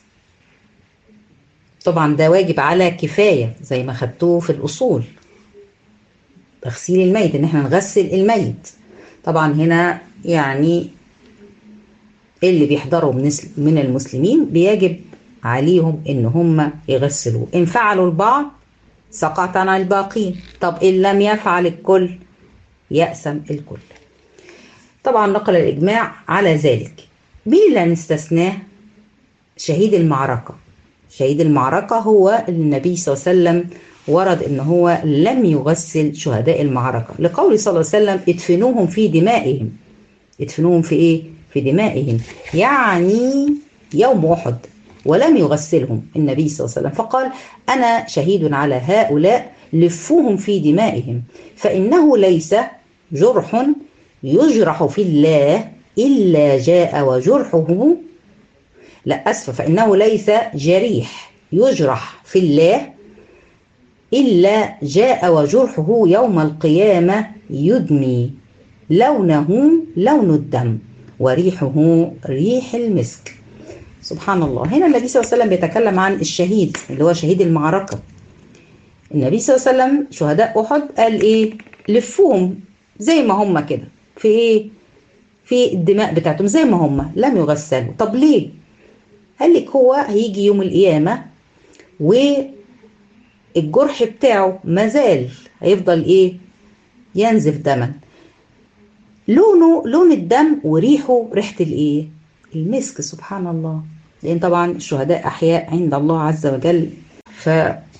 طبعا ده واجب على كفاية زي ما خدتوه في الأصول تغسيل الميت ان احنا نغسل الميت طبعا هنا يعني اللي بيحضروا من المسلمين بيجب عليهم ان هم يغسلوه ان فعلوا البعض سقط عن الباقين طب ان لم يفعل الكل يأسم الكل طبعا نقل الاجماع على ذلك مين اللي هنستثناه شهيد المعركة شهيد المعركة هو النبي صلى الله عليه وسلم ورد ان هو لم يغسل شهداء المعركة لقول صلى الله عليه وسلم ادفنوهم في دمائهم ادفنوهم في ايه في دمائهم يعني يوم احد ولم يغسلهم النبي صلى الله عليه وسلم فقال انا شهيد على هؤلاء لفوهم في دمائهم فانه ليس جرح يجرح في الله الا جاء وجرحه لا اسف فانه ليس جريح يجرح في الله إلا جاء وجرحه يوم القيامة يدمي لونه لون الدم وريحه ريح المسك سبحان الله هنا النبي صلى الله عليه وسلم بيتكلم عن الشهيد اللي هو شهيد المعركة النبي صلى الله عليه وسلم شهداء أحد قال إيه لفوهم زي ما هم كده في إيه في الدماء بتاعتهم زي ما هم لم يغسلوا طب ليه قال لك هو هيجي يوم القيامة و الجرح بتاعه مازال هيفضل ايه ينزف دما لونه لون الدم وريحه ريحه الايه المسك سبحان الله لان طبعا الشهداء احياء عند الله عز وجل ف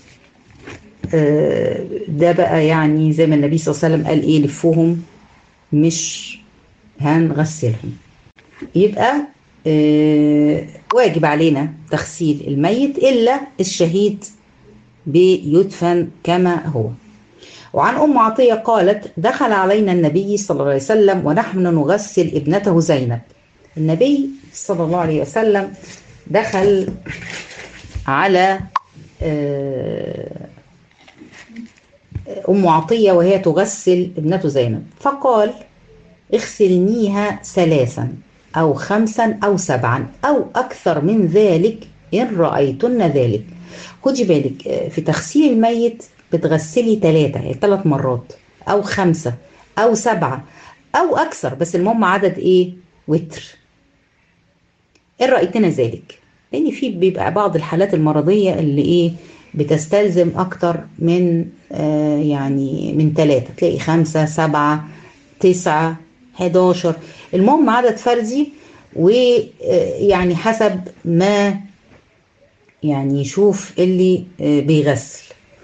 ده بقى يعني زي ما النبي صلى الله عليه وسلم قال ايه لفوهم مش هنغسلهم يبقى واجب علينا تغسيل الميت الا الشهيد بيدفن كما هو وعن أم عطية قالت دخل علينا النبي صلى الله عليه وسلم ونحن نغسل ابنته زينب النبي صلى الله عليه وسلم دخل على أم عطية وهي تغسل ابنته زينب فقال اغسلنيها ثلاثا أو خمسا أو سبعا أو أكثر من ذلك إن رأيتن ذلك خدي بالك في تغسيل الميت بتغسلي ثلاثة يعني ثلاث مرات أو خمسة أو سبعة أو أكثر بس المهم عدد إيه وتر إن رأيتنا ذلك لأن في بيبقى بعض الحالات المرضية اللي إيه بتستلزم أكتر من آه يعني من ثلاثة تلاقي خمسة سبعة تسعة 11 المهم عدد فردي ويعني حسب ما يعني يشوف اللي بيغسل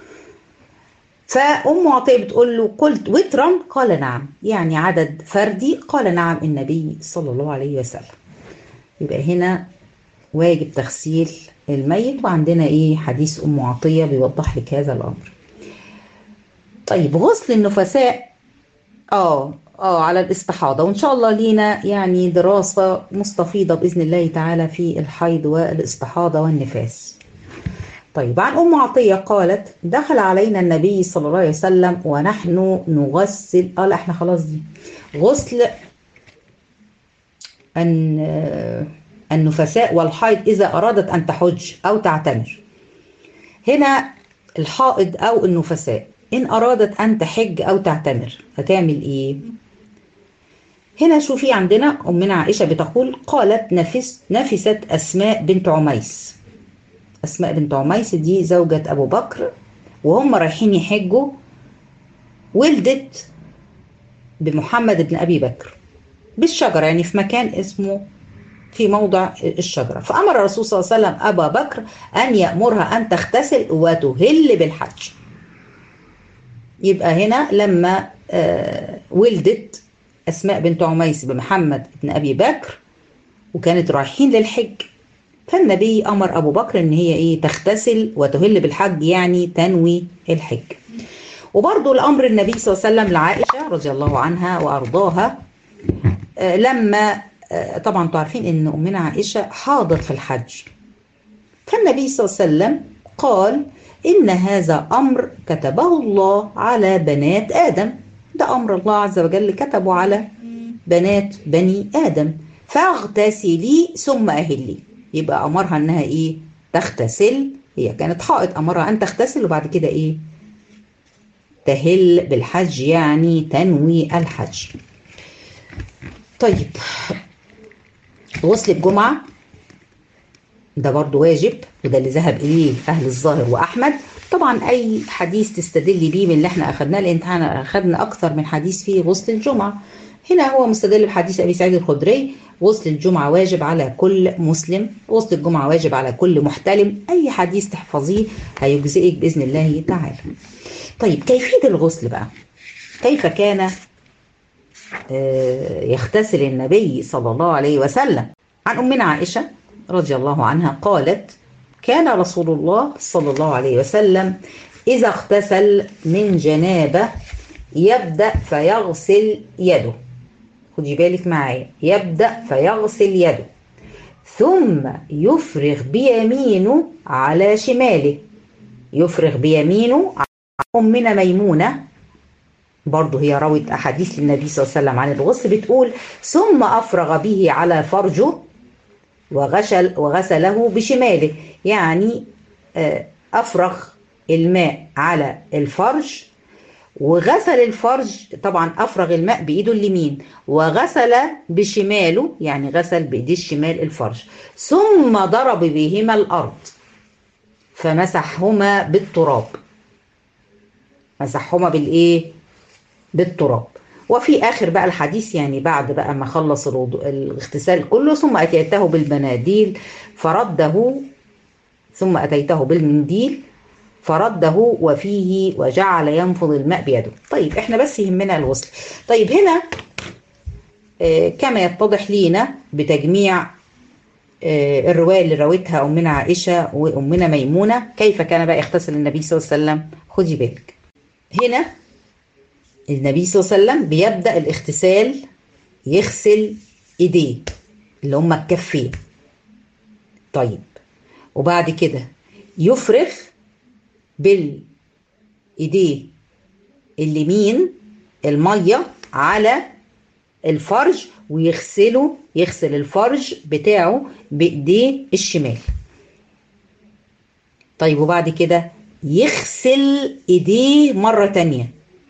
فأم عطية بتقول له قلت وترا قال نعم يعني عدد فردي قال نعم النبي صلى الله عليه وسلم يبقى هنا واجب تغسيل الميت وعندنا ايه حديث أم عطية بيوضح لك هذا الأمر طيب غسل النفساء اه اه على الاستحاضة وإن شاء الله لينا يعني دراسة مستفيضة بإذن الله تعالى في الحيض والاستحاضة والنفاس طيب عن أم عطية قالت دخل علينا النبي صلى الله عليه وسلم ونحن نغسل اه لا احنا خلاص دي غسل أن النفساء والحيض إذا أرادت أن تحج أو تعتمر هنا الحائض أو النفساء إن أرادت أن تحج أو تعتمر هتعمل إيه؟ هنا شوفي عندنا أمنا عائشة بتقول قالت نفس نفست أسماء بنت عميس أسماء بنت عميس دي زوجة أبو بكر وهم رايحين يحجوا ولدت بمحمد بن أبي بكر بالشجرة يعني في مكان اسمه في موضع الشجرة فأمر الرسول صلى الله عليه وسلم أبا بكر أن يأمرها أن تغتسل وتهل بالحج يبقى هنا لما آه ولدت أسماء بنت عميس بمحمد بن أبي بكر وكانت رايحين للحج فالنبي أمر أبو بكر إن هي إيه تغتسل وتهل بالحج يعني تنوي الحج وبرضه الأمر النبي صلى الله عليه وسلم لعائشة رضي الله عنها وأرضاها آه لما آه طبعا تعرفين إن أمنا عائشة حاضت في الحج فالنبي صلى الله عليه وسلم قال إن هذا أمر كتبه الله على بنات آدم ده أمر الله عز وجل كتبه على بنات بني آدم فاغتسلي ثم أهلي يبقى أمرها إنها إيه تغتسل هي كانت حائط أمرها أن تغتسل وبعد كده إيه تهل بالحج يعني تنوي الحج طيب غسل الجمعة ده برضو واجب وده اللي ذهب إليه أهل الظاهر وأحمد طبعا أي حديث تستدلي بيه من اللي احنا أخدناه لأن احنا أخدنا أكثر من حديث فيه غسل الجمعة هنا هو مستدل بحديث أبي سعيد الخدري غسل الجمعة واجب على كل مسلم غسل الجمعة واجب على كل محتلم أي حديث تحفظيه هيجزئك بإذن الله تعالى طيب كيفية الغسل بقى كيف كان يغتسل النبي صلى الله عليه وسلم عن أمنا عائشة رضي الله عنها قالت كان رسول الله صلى الله عليه وسلم إذا اغتسل من جنابه يبدأ فيغسل يده خدي بالك معايا يبدأ فيغسل يده ثم يفرغ بيمينه على شماله يفرغ بيمينه على أمنا ميمونة برضه هي روت أحاديث للنبي صلى الله عليه وسلم عن الغسل بتقول ثم أفرغ به على فرجه وغسل وغسله بشماله يعني أفرغ الماء على الفرج وغسل الفرج طبعا أفرغ الماء بإيده اليمين وغسل بشماله يعني غسل بإيديه الشمال الفرج ثم ضرب بهما الأرض فمسحهما بالتراب مسحهما بالإيه؟ بالتراب وفي آخر بقى الحديث يعني بعد بقى ما خلص الاغتسال كله ثم أتيته بالبناديل فرده ثم أتيته بالمنديل فرده وفيه وجعل ينفض الماء بيده طيب احنا بس يهمنا الغسل طيب هنا آه كما يتضح لينا بتجميع آه الرواية اللي روتها أمنا عائشة وأمنا ميمونة كيف كان بقى يغتسل النبي صلى الله عليه وسلم خدي بالك هنا النبي صلى الله عليه وسلم بيبدأ الاغتسال يغسل ايديه اللي هما الكفين طيب وبعد كده يفرغ بالايديه اليمين الميه على الفرج ويغسله يغسل الفرج بتاعه بايديه الشمال طيب وبعد كده يغسل ايديه مرة تانية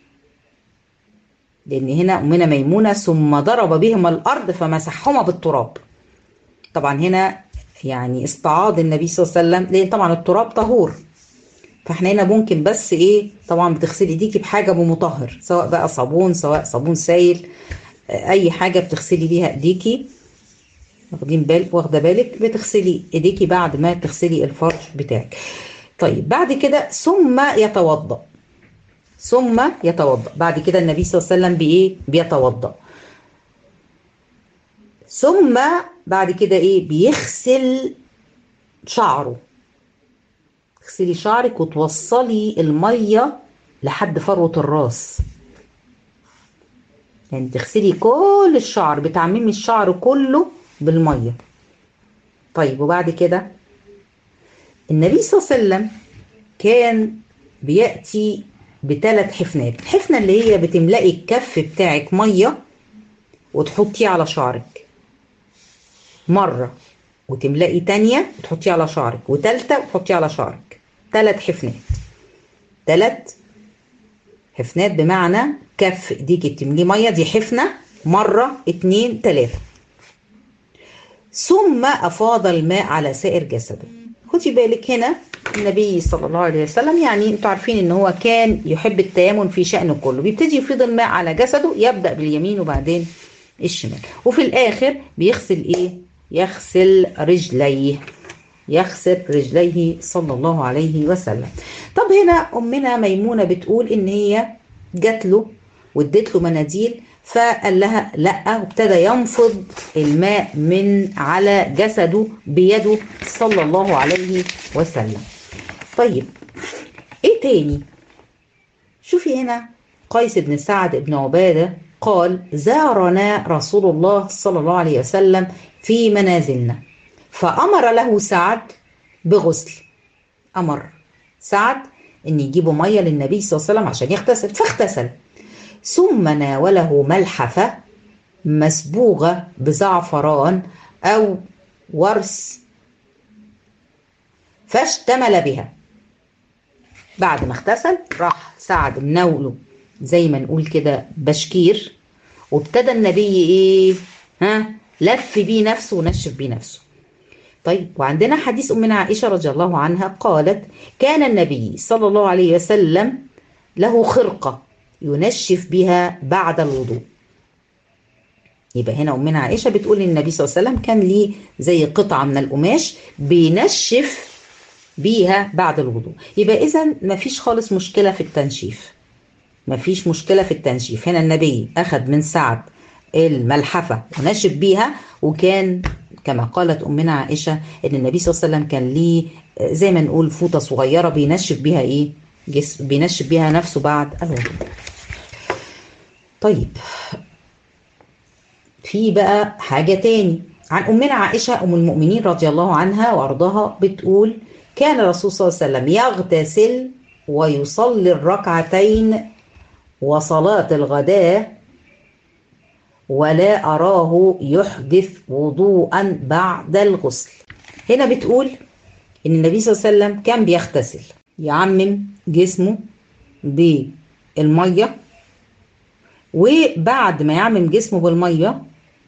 لان هنا امنا ميمونة ثم ضرب بهما الارض فمسحهما بالتراب طبعا هنا يعني استعاض النبي صلى الله عليه وسلم لان طبعا التراب طهور فاحنا هنا ممكن بس ايه طبعا بتغسلي ايديكي بحاجه بمطهر سواء بقى صابون سواء صابون سائل اي حاجه بتغسلي بيها ايديكي واخدين بالك واخده بالك بتغسلي ايديكي بعد ما تغسلي الفرش بتاعك طيب بعد كده ثم يتوضا ثم يتوضا بعد كده النبي صلى الله عليه وسلم بايه بيتوضا ثم بعد كده ايه بيغسل شعره تغسلي شعرك وتوصلي الميه لحد فروه الراس يعني تغسلي كل الشعر بتعممي الشعر كله بالميه طيب وبعد كده النبي صلى الله عليه وسلم كان بياتي بثلاث حفنات الحفنه اللي هي بتملئي الكف بتاعك ميه وتحطيه على شعرك مره وتملئي تانية وتحطيه على شعرك وتالتة وتحطيه على شعرك ثلاث حفنات ثلاث حفنات بمعنى كف ايديكي بتمليه ميه دي حفنه مره اتنين تلاته ثم افاض الماء على سائر جسده خدي بالك هنا النبي صلى الله عليه وسلم يعني انتوا عارفين ان هو كان يحب التيامن في شأنه كله بيبتدي يفيض الماء على جسده يبدأ باليمين وبعدين الشمال وفي الاخر بيغسل ايه يغسل رجليه يغسل رجليه صلى الله عليه وسلم طب هنا امنا ميمونه بتقول ان هي جات له وادت له مناديل فقال لها لا وابتدى ينفض الماء من على جسده بيده صلى الله عليه وسلم طيب ايه تاني شوفي هنا قيس بن سعد بن عباده قال زارنا رسول الله صلى الله عليه وسلم في منازلنا فأمر له سعد بغسل أمر سعد أن يجيبوا مية للنبي صلى الله عليه وسلم عشان يغتسل فاغتسل ثم ناوله ملحفة مسبوغة بزعفران أو ورس فاشتمل بها بعد ما اغتسل راح سعد مناوله زي ما نقول كده بشكير وابتدى النبي ايه ها لف بيه نفسه ونشف بيه نفسه طيب وعندنا حديث أمنا عائشة رضي الله عنها قالت كان النبي صلى الله عليه وسلم له خرقة ينشف بها بعد الوضوء يبقى هنا أمنا عائشة بتقول إن النبي صلى الله عليه وسلم كان ليه زي قطعة من القماش بينشف بيها بعد الوضوء يبقى إذا مفيش خالص مشكلة في التنشيف مفيش مشكلة في التنشيف هنا النبي أخذ من سعد الملحفة ونشف بيها وكان كما قالت أمنا عائشة إن النبي صلى الله عليه وسلم كان ليه زي ما نقول فوطة صغيرة بينشف بيها إيه جسم بينشف بيها نفسه بعد الوضوء طيب في بقى حاجة تاني عن أمنا عائشة أم المؤمنين رضي الله عنها وأرضاها بتقول كان الرسول صلى الله عليه وسلم يغتسل ويصلي الركعتين وصلاة الغداء ولا أراه يحدث وضوءا بعد الغسل هنا بتقول إن النبي صلى الله عليه وسلم كان بيغتسل يعمم جسمه بالمية وبعد ما يعمم جسمه بالمية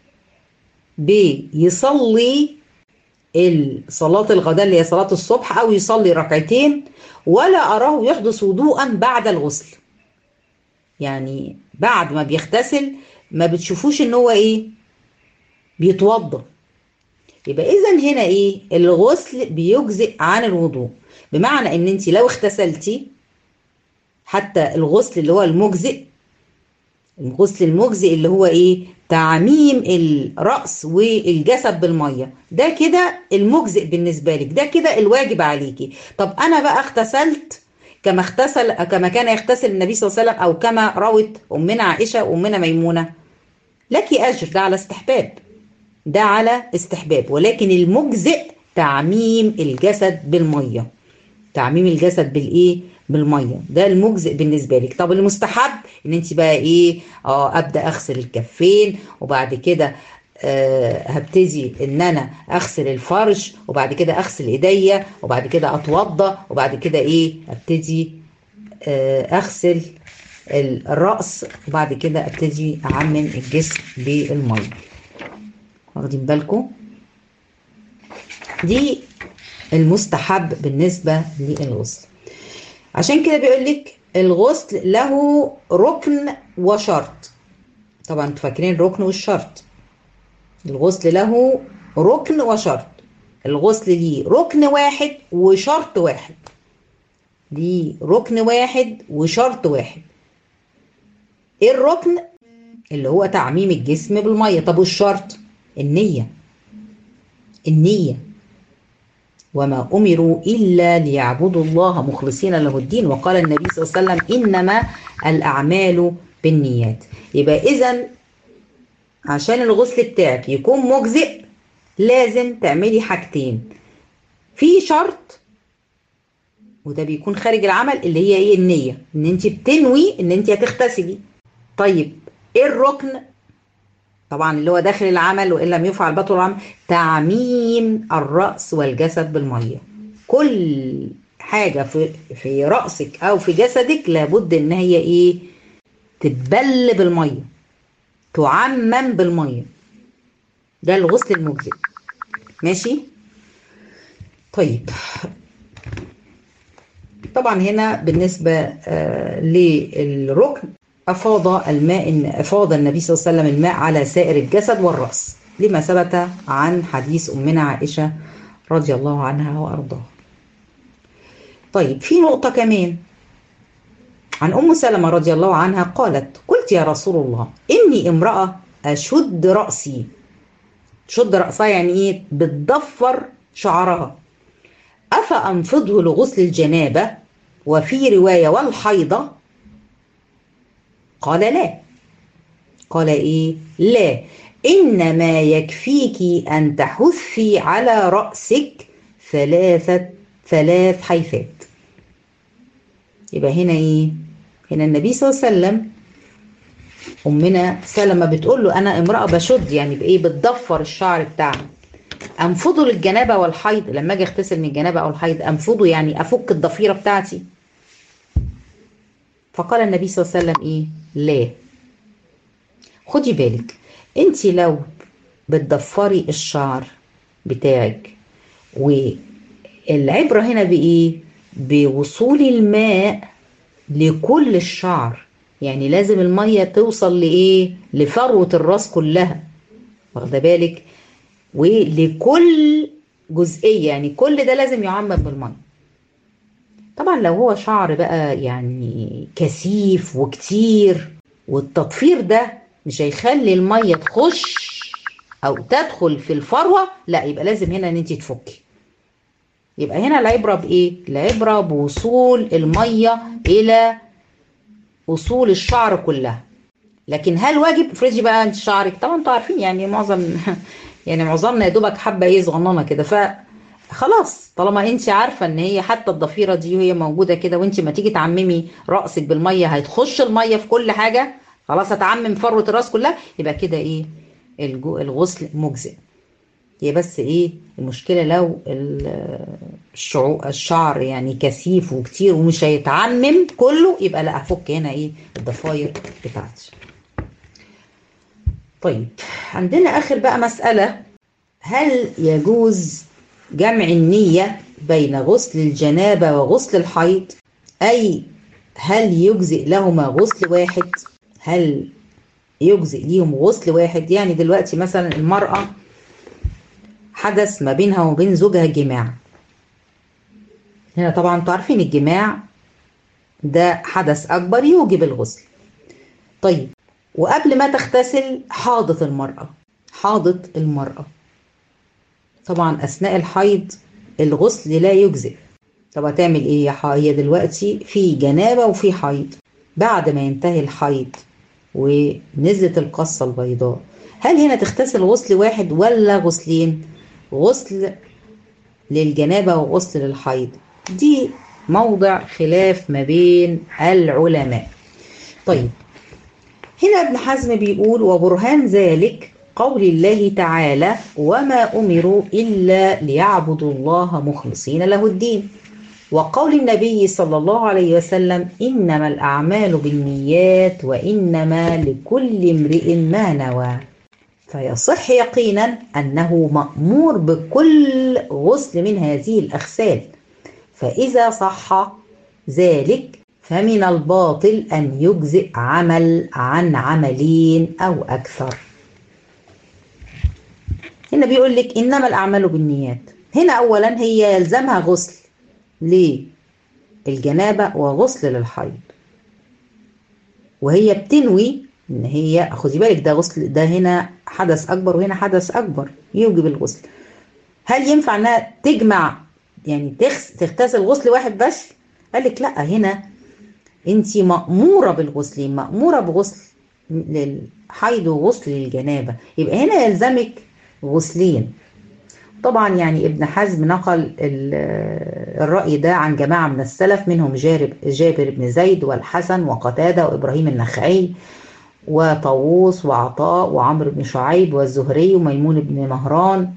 بيصلي صلاة الغداء اللي هي صلاة الصبح أو يصلي ركعتين ولا أراه يحدث وضوءا بعد الغسل يعني بعد ما بيغتسل ما بتشوفوش ان هو ايه بيتوضا يبقى اذا هنا ايه الغسل بيجزئ عن الوضوء بمعنى ان انت لو اغتسلتي حتى الغسل اللي هو المجزئ الغسل المجزئ اللي هو ايه تعميم الرأس والجسد بالمية ده كده المجزئ بالنسبة لك ده كده الواجب عليكي طب انا بقى اغتسلت كما اغتسل كما كان يغتسل النبي صلى الله عليه وسلم او كما روت امنا عائشه وامنا ميمونه لك اجر ده على استحباب ده على استحباب ولكن المجزئ تعميم الجسد بالميه تعميم الجسد بالايه بالميه ده المجزئ بالنسبه لك طب المستحب ان انت بقى ايه اه ابدا اغسل الكفين وبعد كده آه هبتدي ان انا اغسل الفرش وبعد كده اغسل ايديا وبعد كده اتوضى وبعد كده ايه ابتدي آه اغسل الراس وبعد كده ابتدي اعمم الجسم بالميه واخدين بالكم دي المستحب بالنسبه للغسل عشان كده بيقول لك الغسل له ركن وشرط طبعا انتوا فاكرين الركن والشرط الغسل له ركن وشرط الغسل ليه ركن واحد وشرط واحد ليه ركن واحد وشرط واحد ايه الركن اللي هو تعميم الجسم بالميه طب والشرط النيه النيه وما امروا الا ليعبدوا الله مخلصين له الدين وقال النبي صلى الله عليه وسلم انما الاعمال بالنيات يبقى اذا عشان الغسل بتاعك يكون مجزئ لازم تعملي حاجتين في شرط وده بيكون خارج العمل اللي هي ايه النيه ان انت بتنوي ان انت هتغتسلي طيب ايه الركن طبعا اللي هو داخل العمل وان لم يفعل بطل العمل تعميم الراس والجسد بالميه كل حاجه في في راسك او في جسدك لابد ان هي ايه تتبل بالميه تعمم بالميه ده الغسل المجزئ ماشي طيب طبعا هنا بالنسبه آه للركن افاض الماء افاض النبي صلى الله عليه وسلم الماء على سائر الجسد والراس لما ثبت عن حديث امنا عائشه رضي الله عنها وارضاها طيب في نقطه كمان عن ام سلمه رضي الله عنها قالت قلت يا رسول الله اني امراه اشد راسي تشد راسها يعني ايه بتضفر شعرها افانفضه لغسل الجنابه وفي روايه والحيضه قال لا قال ايه لا انما يكفيك ان تحثي على راسك ثلاثه ثلاث حيثات يبقى هنا ايه هنا النبي صلى الله عليه وسلم امنا سلمى بتقول له انا امراه بشد يعني بايه بتضفر الشعر بتاعها انفضه للجنابه والحيض لما اجي اغتسل من الجنابه او الحيض انفضه يعني افك الضفيره بتاعتي فقال النبي صلى الله عليه وسلم ايه لا خدي بالك انت لو بتضفري الشعر بتاعك والعبره هنا بايه بوصول الماء لكل الشعر يعني لازم الميه توصل لايه لفروه الراس كلها واخده بالك ولكل جزئيه يعني كل ده لازم يعمم بالميه طبعا لو هو شعر بقى يعني كثيف وكتير والتطفير ده مش هيخلي الميه تخش او تدخل في الفروه لا يبقى لازم هنا ان انت تفكي يبقى هنا العبره بايه العبره بوصول الميه الى اصول الشعر كلها لكن هل واجب افرضي بقى انت شعرك طبعا انتوا عارفين يعني معظم يعني معظمنا يا دوبك حبه ايه صغننه كده ف خلاص طالما انت عارفه ان هي حتى الضفيره دي وهي موجوده كده وانت ما تيجي تعممي راسك بالميه هتخش الميه في كل حاجه خلاص هتعمم فروه الراس كلها يبقى كده ايه الغسل مجزئ هي بس ايه المشكله لو الشعر يعني كثيف وكتير ومش هيتعمم كله يبقى لا افك هنا ايه الضفاير بتاعتي طيب عندنا اخر بقى مساله هل يجوز جمع النيه بين غسل الجنابه وغسل الحيض اي هل يجزئ لهما غسل واحد هل يجزئ ليهم غسل واحد يعني دلوقتي مثلا المراه حدث ما بينها وبين زوجها جماع هنا طبعا انتوا عارفين الجماع ده حدث اكبر يوجب الغسل طيب وقبل ما تغتسل حاضت المرأة حاضت المرأة طبعا أثناء الحيض الغسل لا يجزئ طب هتعمل ايه يا حا هي دلوقتي في جنابه وفي حيض بعد ما ينتهي الحيض ونزلت القصه البيضاء هل هنا تغتسل غسل واحد ولا غسلين غسل للجنابه وغسل للحيض دي موضع خلاف ما بين العلماء طيب هنا ابن حزم بيقول وبرهان ذلك قول الله تعالى وما أمروا إلا ليعبدوا الله مخلصين له الدين وقول النبي صلى الله عليه وسلم إنما الأعمال بالنيات وإنما لكل امرئ ما نوى فيصح يقينا أنه مأمور بكل غسل من هذه الأغسال فإذا صح ذلك فمن الباطل أن يجزئ عمل عن عملين أو أكثر هنا بيقول لك إنما الأعمال بالنيات هنا أولا هي يلزمها غسل للجنابة وغسل للحيض وهي بتنوي ان هي خدي بالك ده غسل ده هنا حدث اكبر وهنا حدث اكبر يوجب الغسل هل ينفع انها تجمع يعني تغس تغتسل غسل واحد بس قال لك لا هنا انت مأمورة بالغسلين مأمورة بغسل للحيض وغسل للجنابة يبقى هنا يلزمك غسلين طبعا يعني ابن حزم نقل الرأي ده عن جماعة من السلف منهم جابر, جابر بن زيد والحسن وقتادة وإبراهيم النخعي وطاووس وعطاء وعمرو بن شعيب والزهري وميمون بن مهران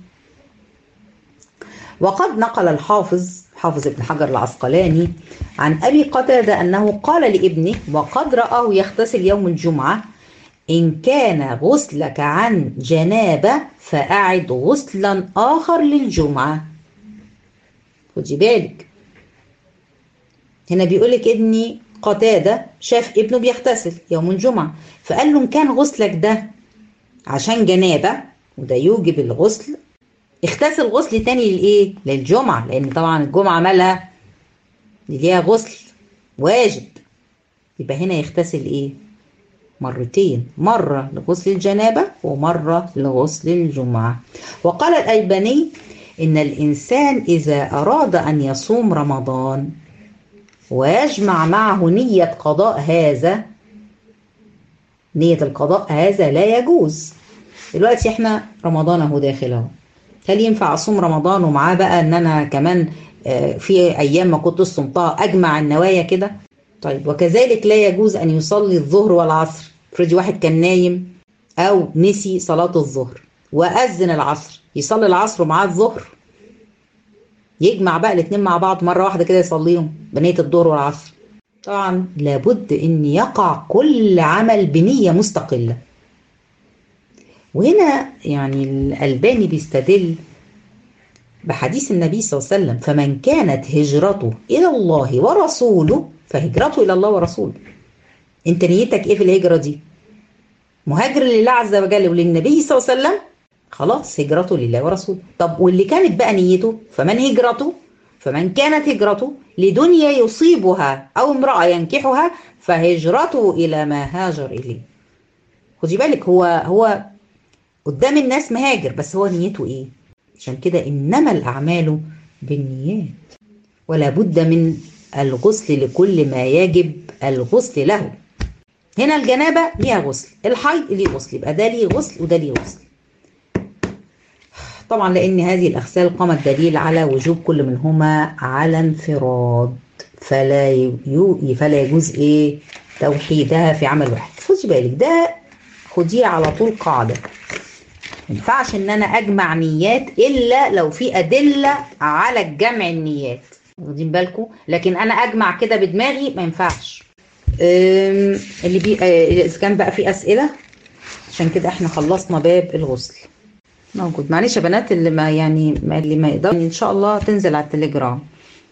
وقد نقل الحافظ حافظ ابن حجر العسقلاني عن أبي قتادة أنه قال لابنه وقد رآه يغتسل يوم الجمعة إن كان غسلك عن جنابة فأعد غسلا آخر للجمعة خدي بالك هنا بيقولك ابني قتادة شاف ابنه بيغتسل يوم الجمعة فقال له إن كان غسلك ده عشان جنابة وده يوجب الغسل اغتسل غسل تاني للإيه؟ للجمعة لأن طبعا الجمعة مالها ليها غسل واجب يبقى هنا يغتسل إيه؟ مرتين مرة لغسل الجنابة ومرة لغسل الجمعة وقال الألباني إن الإنسان إذا أراد أن يصوم رمضان ويجمع معه نية قضاء هذا نية القضاء هذا لا يجوز دلوقتي احنا رمضان اهو داخل اهو هل ينفع اصوم رمضان ومعاه بقى ان انا كمان في ايام ما كنت صمتها اجمع النوايا كده طيب وكذلك لا يجوز ان يصلي الظهر والعصر افرضي واحد كان نايم او نسي صلاة الظهر واذن العصر يصلي العصر ومعاه الظهر يجمع بقى الاثنين مع بعض مرة واحدة كده يصليهم بنية الظهر والعصر طبعا لابد ان يقع كل عمل بنية مستقلة وهنا يعني الألباني بيستدل بحديث النبي صلى الله عليه وسلم فمن كانت هجرته إلى الله ورسوله فهجرته إلى الله ورسوله انت نيتك ايه في الهجرة دي مهاجر لله عز وجل وللنبي صلى الله عليه وسلم خلاص هجرته لله ورسوله طب واللي كانت بقى نيته فمن هجرته فمن كانت هجرته لدنيا يصيبها أو امرأة ينكحها فهجرته إلى ما هاجر إليه خدي بالك هو هو قدام الناس مهاجر بس هو نيته إيه عشان كده إنما الأعمال بالنيات ولا بد من الغسل لكل ما يجب الغسل له هنا الجنابة ليها غسل الحيض ليه غسل يبقى ده ليه غسل وده ليه غسل طبعا لأن هذه الأغسال قامت دليل على وجوب كل منهما على انفراد فلا يو فلا يجوز إيه توحيدها في عمل واحد خدي بالك ده خديه على طول قاعدة ما ينفعش إن أنا أجمع نيات إلا لو في أدلة على الجمع النيات واخدين بالكم لكن أنا أجمع كده بدماغي ما ينفعش اللي بي إذا كان بقى في أسئلة عشان كده احنا خلصنا باب الغسل موجود معلش يا بنات اللي ما يعني ما اللي ما يقدر ان شاء الله تنزل على التليجرام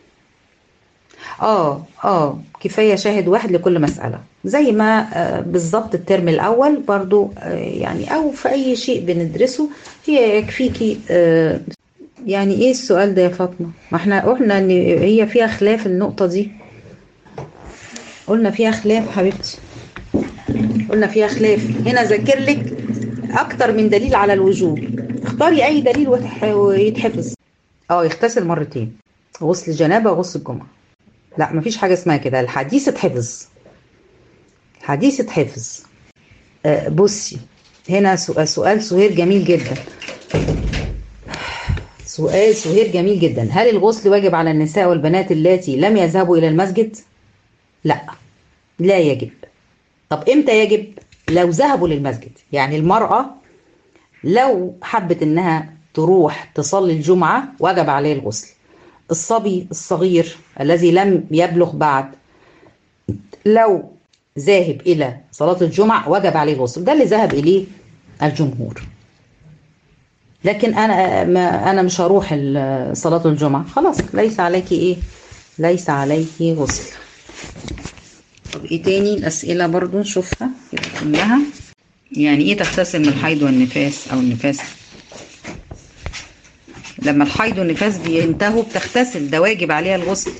اه اه كفايه شاهد واحد لكل مساله زي ما آه بالظبط الترم الاول برضو آه يعني او في اي شيء بندرسه هي يكفيكي آه يعني ايه السؤال ده يا فاطمه ما احنا قلنا ان هي فيها خلاف النقطه دي قلنا فيها خلاف حبيبتي قلنا فيها خلاف هنا ذاكر لك اكتر من دليل على الوجوب اختاري اي دليل ويتحفظ اه يغتسل مرتين غسل جنابة وغسل الجمعة لا مفيش حاجة اسمها كده الحديث اتحفظ الحديث اتحفظ آه بصي هنا سؤال, سؤال سهير جميل جدا سؤال سهير جميل جدا هل الغسل واجب على النساء والبنات اللاتي لم يذهبوا إلى المسجد؟ لا لا يجب طب امتى يجب؟ لو ذهبوا للمسجد يعني المرأة لو حبت انها تروح تصلي الجمعة وجب عليه الغسل الصبي الصغير الذي لم يبلغ بعد لو ذاهب إلى صلاة الجمعة وجب عليه الغسل ده اللي ذهب إليه الجمهور لكن أنا ما أنا مش هروح صلاة الجمعة خلاص ليس عليك إيه ليس عليك غسل طب إيه تاني الأسئلة برضو نشوفها كلها يعني إيه تغتسل من الحيض والنفاس أو النفاس لما الحيض والنفاس بينتهوا بتغتسل ده واجب عليها الغسل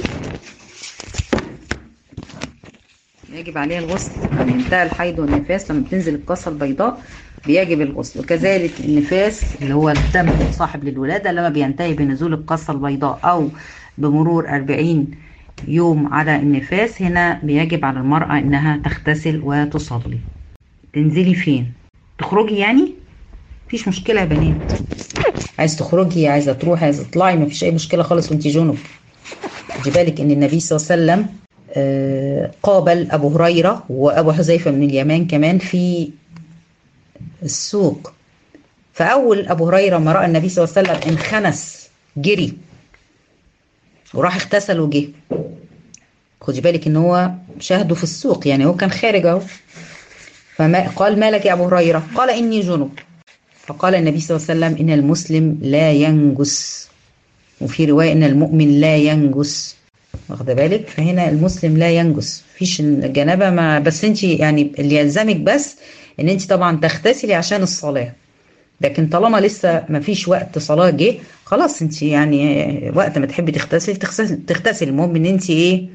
يجب عليها الغسل لما ينتهى الحيض والنفاس لما بتنزل القصة البيضاء بيجب الغسل وكذلك النفاس اللي هو الدم صاحب للولادة لما بينتهي بنزول القصة البيضاء أو بمرور 40 يوم على النفاس هنا بيجب على المرأة إنها تغتسل وتصلي تنزلي فين؟ تخرجي يعني؟ مفيش مشكلة يا بنات عايز تخرجي عايزة تروحي عايزة تطلعي مفيش أي مشكلة خالص وانتي جنب خدي بالك إن النبي صلى الله عليه وسلم قابل أبو هريرة وأبو حذيفة من اليمان كمان في السوق فأول أبو هريرة ما رأى النبي صلى الله عليه وسلم انخنس جري وراح اغتسل وجه خدي بالك ان هو شاهده في السوق يعني هو كان خارج اهو فما قال ما لك يا ابو هريره قال اني جنب فقال النبي صلى الله عليه وسلم ان المسلم لا ينجس وفي روايه ان المؤمن لا ينجس واخده بالك فهنا المسلم لا ينجس مفيش الجنابه ما بس انت يعني اللي يلزمك بس ان انت طبعا تغتسلي عشان الصلاه لكن طالما لسه ما فيش وقت صلاه جه خلاص انت يعني وقت ما تحبي تغتسلي تغتسلي تغتسلي المهم ان انت ايه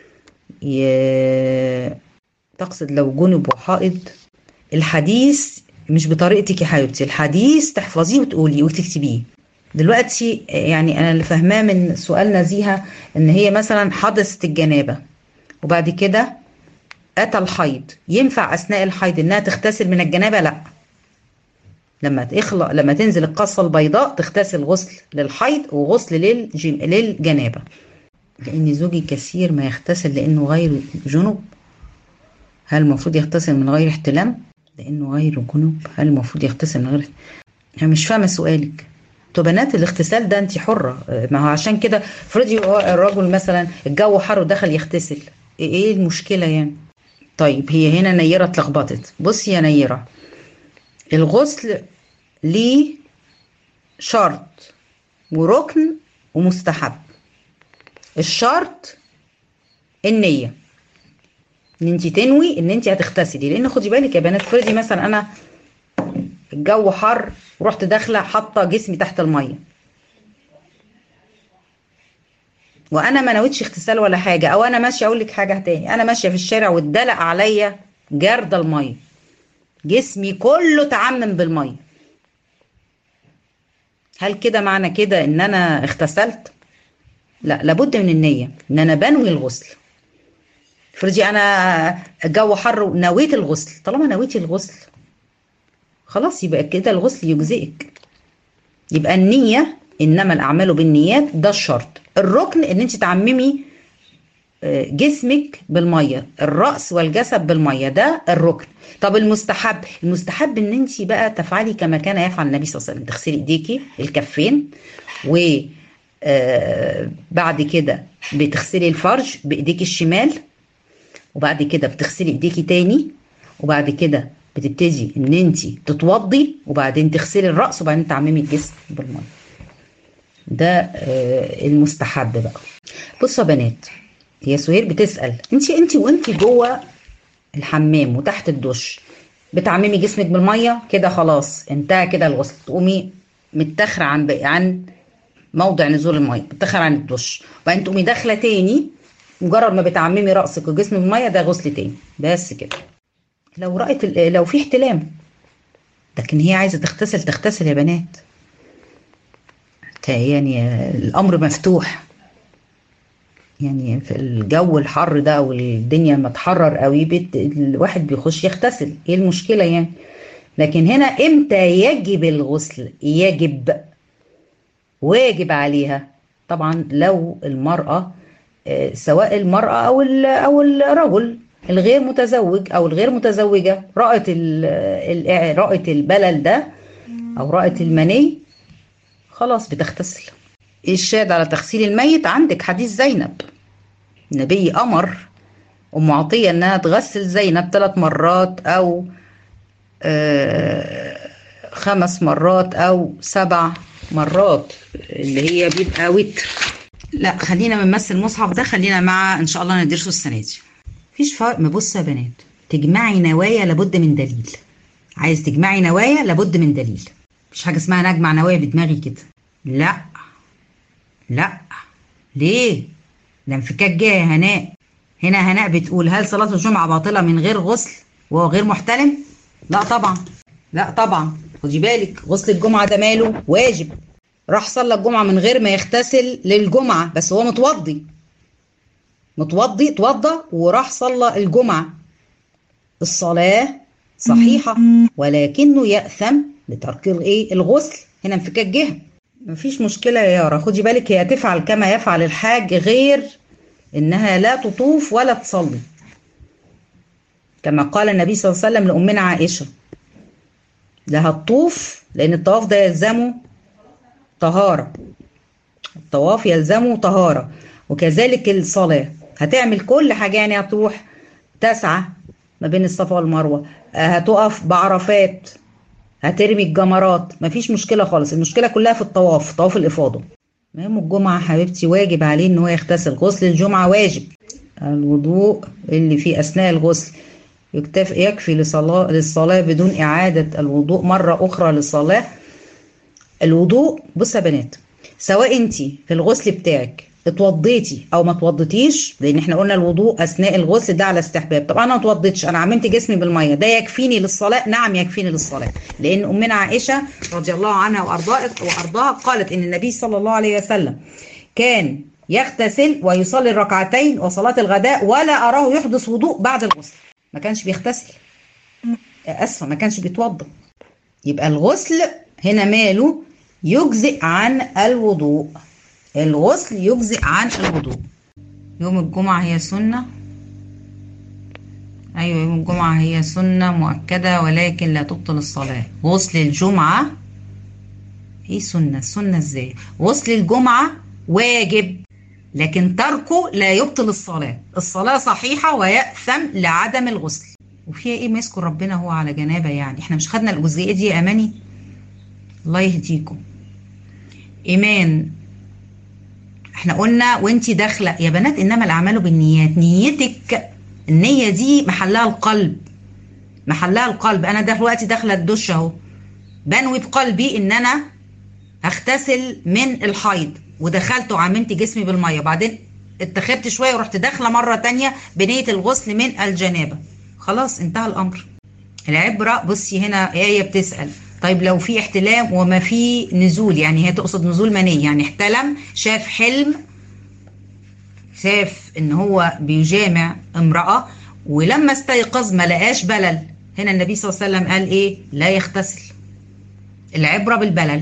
ي... تقصد لو جنب وحائض الحديث مش بطريقتك يا حبيبتي الحديث تحفظيه وتقولي وتكتبيه دلوقتي يعني انا اللي فاهماه من سؤال نزيهه ان هي مثلا حدثت الجنابه وبعد كده اتى الحيض ينفع اثناء الحيض انها تغتسل من الجنابه لا لما تخلق لما تنزل القصه البيضاء تغتسل غسل للحيض وغسل للجن... للجنابه لان زوجي كثير ما يغتسل لانه غير جنب هل المفروض يغتسل من غير احتلام لانه غير جنب هل المفروض يغتسل من غير انا مش فاهمه سؤالك تو بنات الاغتسال ده انت حره ما هو عشان كده افرضي الرجل مثلا الجو حر ودخل يغتسل ايه المشكله يعني طيب هي هنا نيره اتلخبطت بصي يا نيره الغسل ليه شرط وركن ومستحب الشرط النية ان انت تنوي ان انت هتغتسلي لان خدي بالك يا بنات فرضي مثلا انا الجو حر ورحت داخله حاطه جسمي تحت الميه وانا ما نويتش اغتسال ولا حاجه او انا ماشيه اقول لك حاجه تاني انا ماشيه في الشارع واتدلق عليا جرد الميه جسمي كله تعمم بالميه هل كده معنى كده ان انا اغتسلت لا لابد من النيه ان انا بنوي الغسل افرضي انا الجو حر ونويت الغسل طالما نويتي الغسل خلاص يبقى كده الغسل يجزئك يبقى النية إنما الأعمال بالنيات ده الشرط الركن إن أنت تعممي جسمك بالمية الرأس والجسد بالمية ده الركن طب المستحب المستحب ان انت بقى تفعلي كما كان يفعل النبي صلى الله عليه وسلم تغسلي ايديكي الكفين و بعد كده بتغسلي الفرج بايديك الشمال وبعد كده بتغسلي ايديكي تاني وبعد كده بتبتدي ان انت تتوضي وبعدين تغسلي الراس وبعدين تعممي الجسم بالميه ده المستحب بقى بصوا يا بنات هي سهير بتسال انت انت وانت جوه الحمام وتحت الدش بتعممي جسمك بالميه كده خلاص انتهى كده الغسل تقومي متاخره عن بقى عن موضع نزول الميه متاخره عن الدش وبعدين تقومي داخله تاني مجرد ما بتعممي راسك وجسمك بالميه ده غسل تاني بس كده لو رأت لو في احتلام لكن هي عايزه تغتسل تغتسل يا بنات يعني الامر مفتوح يعني في الجو الحر ده او الدنيا ما تحرر قوي بت... الواحد بيخش يغتسل ايه المشكله يعني لكن هنا امتى يجب الغسل يجب واجب عليها طبعا لو المراه آه، سواء المراه او ال... او الرجل الغير متزوج او الغير متزوجه رأت ال... ال... رأت البلل ده او رأت المني خلاص بتغتسل الشاهد على تغسيل الميت عندك حديث زينب النبي امر ام عطيه انها تغسل زينب ثلاث مرات او آه، خمس مرات او سبع مرات اللي هي بيبقى وتر لا خلينا بنمثل المصحف ده خلينا مع ان شاء الله ندرسه السنه دي مفيش فرق ما بص يا بنات تجمعي نوايا لابد من دليل عايز تجمعي نوايا لابد من دليل مفيش حاجه اسمها نجمع نوايا بدماغي كده لا لا ليه ده انفكاك جه يا هناء هنا هناء بتقول هل صلاة الجمعة باطلة من غير غسل وهو غير محتلم؟ لا طبعا لا طبعا خدي بالك غسل الجمعة ده ماله واجب راح صلى الجمعة من غير ما يغتسل للجمعة بس هو متوضي متوضي اتوضى وراح صلى الجمعة الصلاة صحيحة ولكنه يأثم لترك الايه الغسل هنا انفكاك جهة مفيش مشكلة يا يارا خدي بالك هي تفعل كما يفعل الحاج غير انها لا تطوف ولا تصلي كما قال النبي صلى الله عليه وسلم لأمنا عائشة لا هتطوف لأن الطواف ده يلزمه طهارة الطواف يلزمه طهارة وكذلك الصلاة هتعمل كل حاجة يعني هتروح تسعى ما بين الصفا والمروة هتقف بعرفات هترمي الجمرات مفيش مشكلة خالص المشكلة كلها في الطواف طواف الإفاضة يوم الجمعة حبيبتي واجب عليه ان هو يغتسل غسل الجمعة واجب الوضوء اللي في أثناء الغسل يكتفي يكفي لصلاة للصلاة بدون إعادة الوضوء مرة أخرى للصلاة الوضوء بص يا بنات سواء انت في الغسل بتاعك اتوضيتي او ما اتوضيتيش لان احنا قلنا الوضوء اثناء الغسل ده على استحباب طبعا انا ما اتوضيتش انا عممت جسمي بالميه ده يكفيني للصلاه نعم يكفيني للصلاه لان امنا عائشه رضي الله عنها وارضاها وارضاها قالت ان النبي صلى الله عليه وسلم كان يغتسل ويصلي الركعتين وصلاه الغداء ولا اراه يحدث وضوء بعد الغسل ما كانش بيغتسل اسفه ما كانش بيتوضا يبقى الغسل هنا ماله يجزئ عن الوضوء الغسل يجزئ عن الوضوء يوم الجمعة هي سنة أيوة يوم الجمعة هي سنة مؤكدة ولكن لا تبطل الصلاة غسل الجمعة ايه سنة السنة ازاي غسل الجمعة واجب لكن تركه لا يبطل الصلاة الصلاة صحيحة ويأثم لعدم الغسل وفيها ايه ما يذكر ربنا هو على جنابه يعني احنا مش خدنا الجزئية دي يا اماني الله يهديكم ايمان احنا قلنا وانتي داخله يا بنات انما الاعمال بالنيات نيتك النيه دي محلها القلب محلها القلب انا دلوقتي داخله الدش اهو بنوي بقلبي ان انا اغتسل من الحيض ودخلت وعممت جسمي بالميه وبعدين اتخبت شويه ورحت داخله مره تانية بنيه الغسل من الجنابه خلاص انتهى الامر العبره بصي هنا هي بتسال طيب لو في احتلام وما في نزول يعني هي تقصد نزول مني يعني احتلم شاف حلم شاف ان هو بيجامع امرأة ولما استيقظ ما لقاش بلل هنا النبي صلى الله عليه وسلم قال ايه لا يغتسل العبرة بالبلل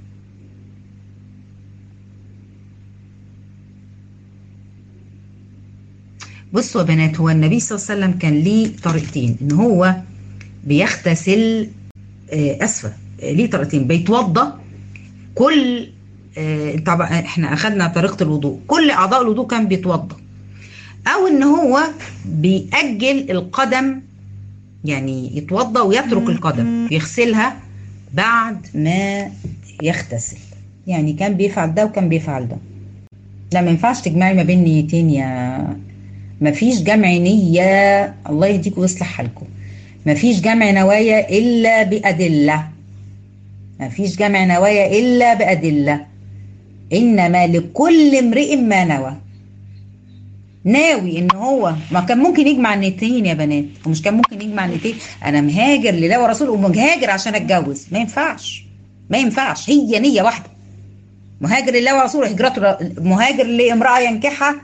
بصوا يا بنات هو النبي صلى الله عليه وسلم كان ليه طريقتين ان هو بيغتسل اسفه ليه طريقتين بيتوضى كل طبعا احنا اخذنا طريقه الوضوء كل اعضاء الوضوء كان بيتوضى او ان هو بيأجل القدم يعني يتوضى ويترك القدم يغسلها بعد ما يغتسل يعني كان بيفعل ده وكان بيفعل ده لا ما ينفعش تجمعي ما بين نيتين يا ما فيش جمع نية الله يهديكم ويصلح حالكم مفيش جمع نوايا إلا بأدلة مفيش جمع نوايا إلا بأدلة إنما لكل امرئ ما نوى ناوي ان هو ما كان ممكن يجمع النيتين يا بنات ومش كان ممكن يجمع النيتين انا مهاجر لله ورسوله ومهاجر عشان اتجوز ما ينفعش ما ينفعش هي نيه واحده مهاجر لله ورسوله هجرته مهاجر لامراه ينكحها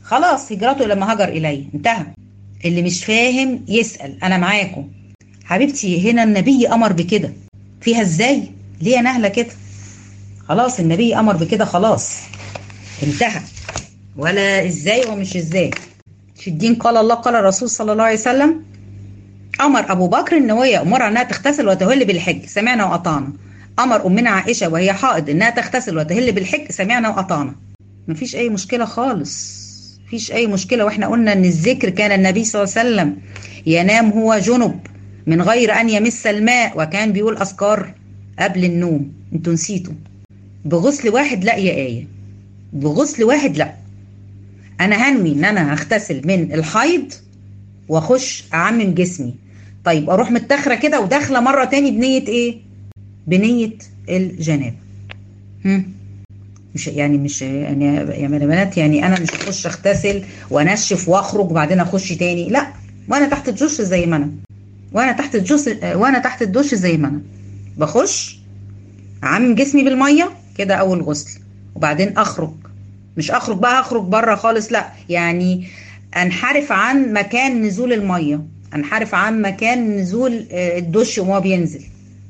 خلاص هجرته لما هجر اليه انتهى اللي مش فاهم يسال انا معاكم حبيبتي هنا النبي امر بكده فيها ازاي ليه يا نهله كده خلاص النبي امر بكده خلاص انتهى ولا ازاي ومش ازاي في الدين قال الله قال الرسول صلى الله عليه وسلم امر ابو بكر ان هو يامرها انها تغتسل وتهل بالحج سمعنا واطعنا امر امنا عائشه وهي حائض انها تغتسل وتهل بالحج سمعنا واطعنا مفيش اي مشكله خالص مفيش اي مشكله واحنا قلنا ان الذكر كان النبي صلى الله عليه وسلم ينام هو جنب من غير ان يمس الماء وكان بيقول اذكار قبل النوم انتوا نسيتوا بغسل واحد لا يا ايه بغسل واحد لا انا هنوي ان انا هغتسل من الحيض واخش اعمم جسمي طيب اروح متاخره كده وداخله مره تاني بنيه ايه بنيه الجنابه هم مش يعني مش يعني يا بنات يعني انا مش هخش اغتسل وانشف واخرج وبعدين اخش تاني لا وانا تحت الدش زي ما انا وانا تحت الدش وانا تحت الدش زي ما انا بخش اعمم جسمي بالميه كده اول غسل وبعدين اخرج مش اخرج بقى اخرج بره خالص لا يعني انحرف عن مكان نزول الميه انحرف عن مكان نزول الدش وهو بينزل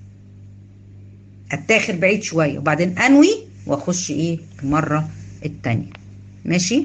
اتاخر بعيد شويه وبعدين انوي واخش ايه المره التانية ماشي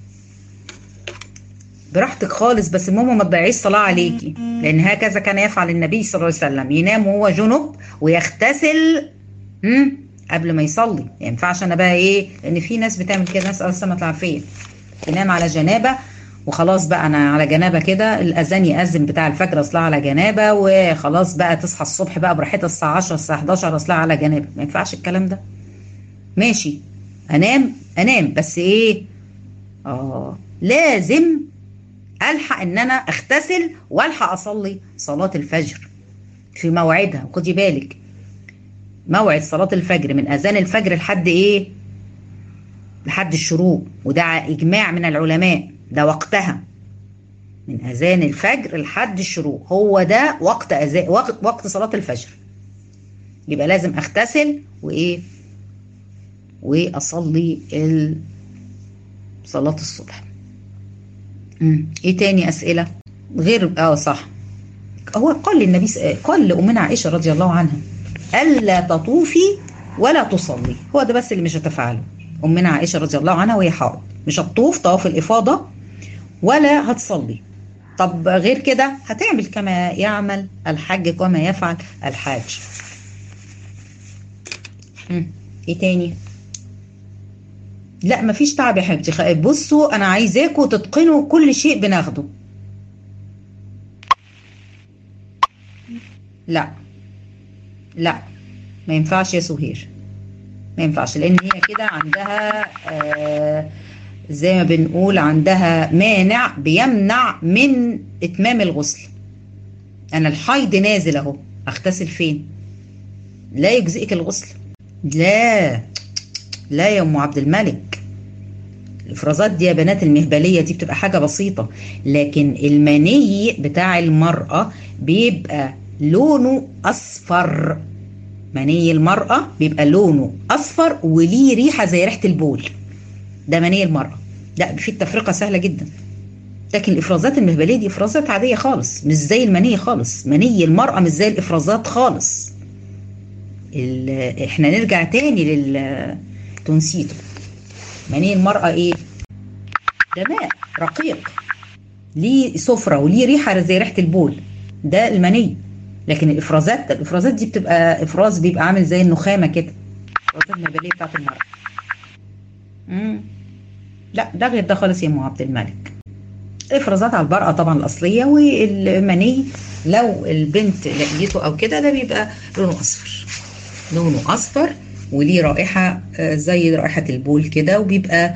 براحتك خالص بس المهم ما تضيعيش صلاه عليكي لان هكذا كان يفعل النبي صلى الله عليه وسلم ينام وهو جنب ويغتسل هم قبل ما يصلي ما يعني ينفعش انا بقى ايه لان في ناس بتعمل كده نسال السلامه العافيه تنام على جنابه وخلاص بقى انا على جنابه كده الاذان ياذن بتاع الفجر اصلها على جنابه وخلاص بقى تصحى الصبح بقى براحتها الساعه 10 الساعه 11 اصلها على جنابه ما ينفعش الكلام ده ماشي انام انام بس ايه اه لازم الحق ان انا اغتسل والحق اصلي صلاه الفجر في موعدها خدي بالك موعد صلاه الفجر من اذان الفجر لحد ايه لحد الشروق وده اجماع من العلماء ده وقتها من اذان الفجر لحد الشروق هو ده وقت أذان وقت وقت صلاه الفجر يبقى لازم اغتسل وايه واصلي صلاه الصبح امم ايه تاني اسئله غير اه صح هو قال للنبي قال لامنا عائشه رضي الله عنها الا تطوفي ولا تصلي هو ده بس اللي مش هتفعله امنا عائشه رضي الله عنها وهي حائض مش هتطوف طواف الافاضه ولا هتصلي طب غير كده هتعمل كما يعمل الحج كما يفعل الحاج امم ايه تاني لا مفيش تعب يا حبيبتي بصوا انا عايزاكم تتقنوا كل شيء بناخده لا لا ما ينفعش يا سهير ما ينفعش لان هي كده عندها آه زي ما بنقول عندها مانع بيمنع من اتمام الغسل انا الحيض نازل اهو اغتسل فين لا يجزئك الغسل لا لا يا ام عبد الملك الافرازات دي يا بنات المهبليه دي بتبقى حاجه بسيطه لكن المني بتاع المراه بيبقى لونه اصفر مني المراه بيبقى لونه اصفر وليه ريحه زي ريحه البول ده مني المراه لا في التفرقه سهله جدا لكن الافرازات المهبليه دي افرازات عاديه خالص مش زي المني خالص مني المراه مش زي الافرازات خالص احنا نرجع تاني لل تنسيته مني المرأة ايه ده ماء رقيق ليه سفرة وليه ريحة زي ريحة البول ده المني لكن الافرازات الافرازات دي بتبقى افراز بيبقى عامل زي النخامة كده الافرازات المبالية بتاعت المرأة مم. لا ده غير ده خالص يا ام عبد الملك الافرازات على المرأة طبعا الاصلية والمني لو البنت لقيته او كده ده بيبقى لونه اصفر لونه اصفر وليه رائحة زي رائحة البول كده وبيبقى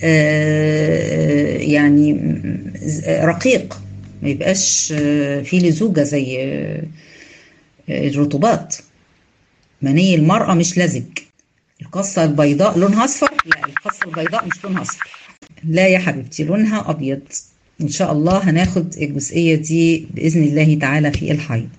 يعني رقيق ما يبقاش فيه لزوجة زي الرطوبات مني المرأة مش لزج القصة البيضاء لونها أصفر لا القصة البيضاء مش لونها أصفر لا يا حبيبتي لونها أبيض إن شاء الله هناخد الجزئية دي بإذن الله تعالى في الحيض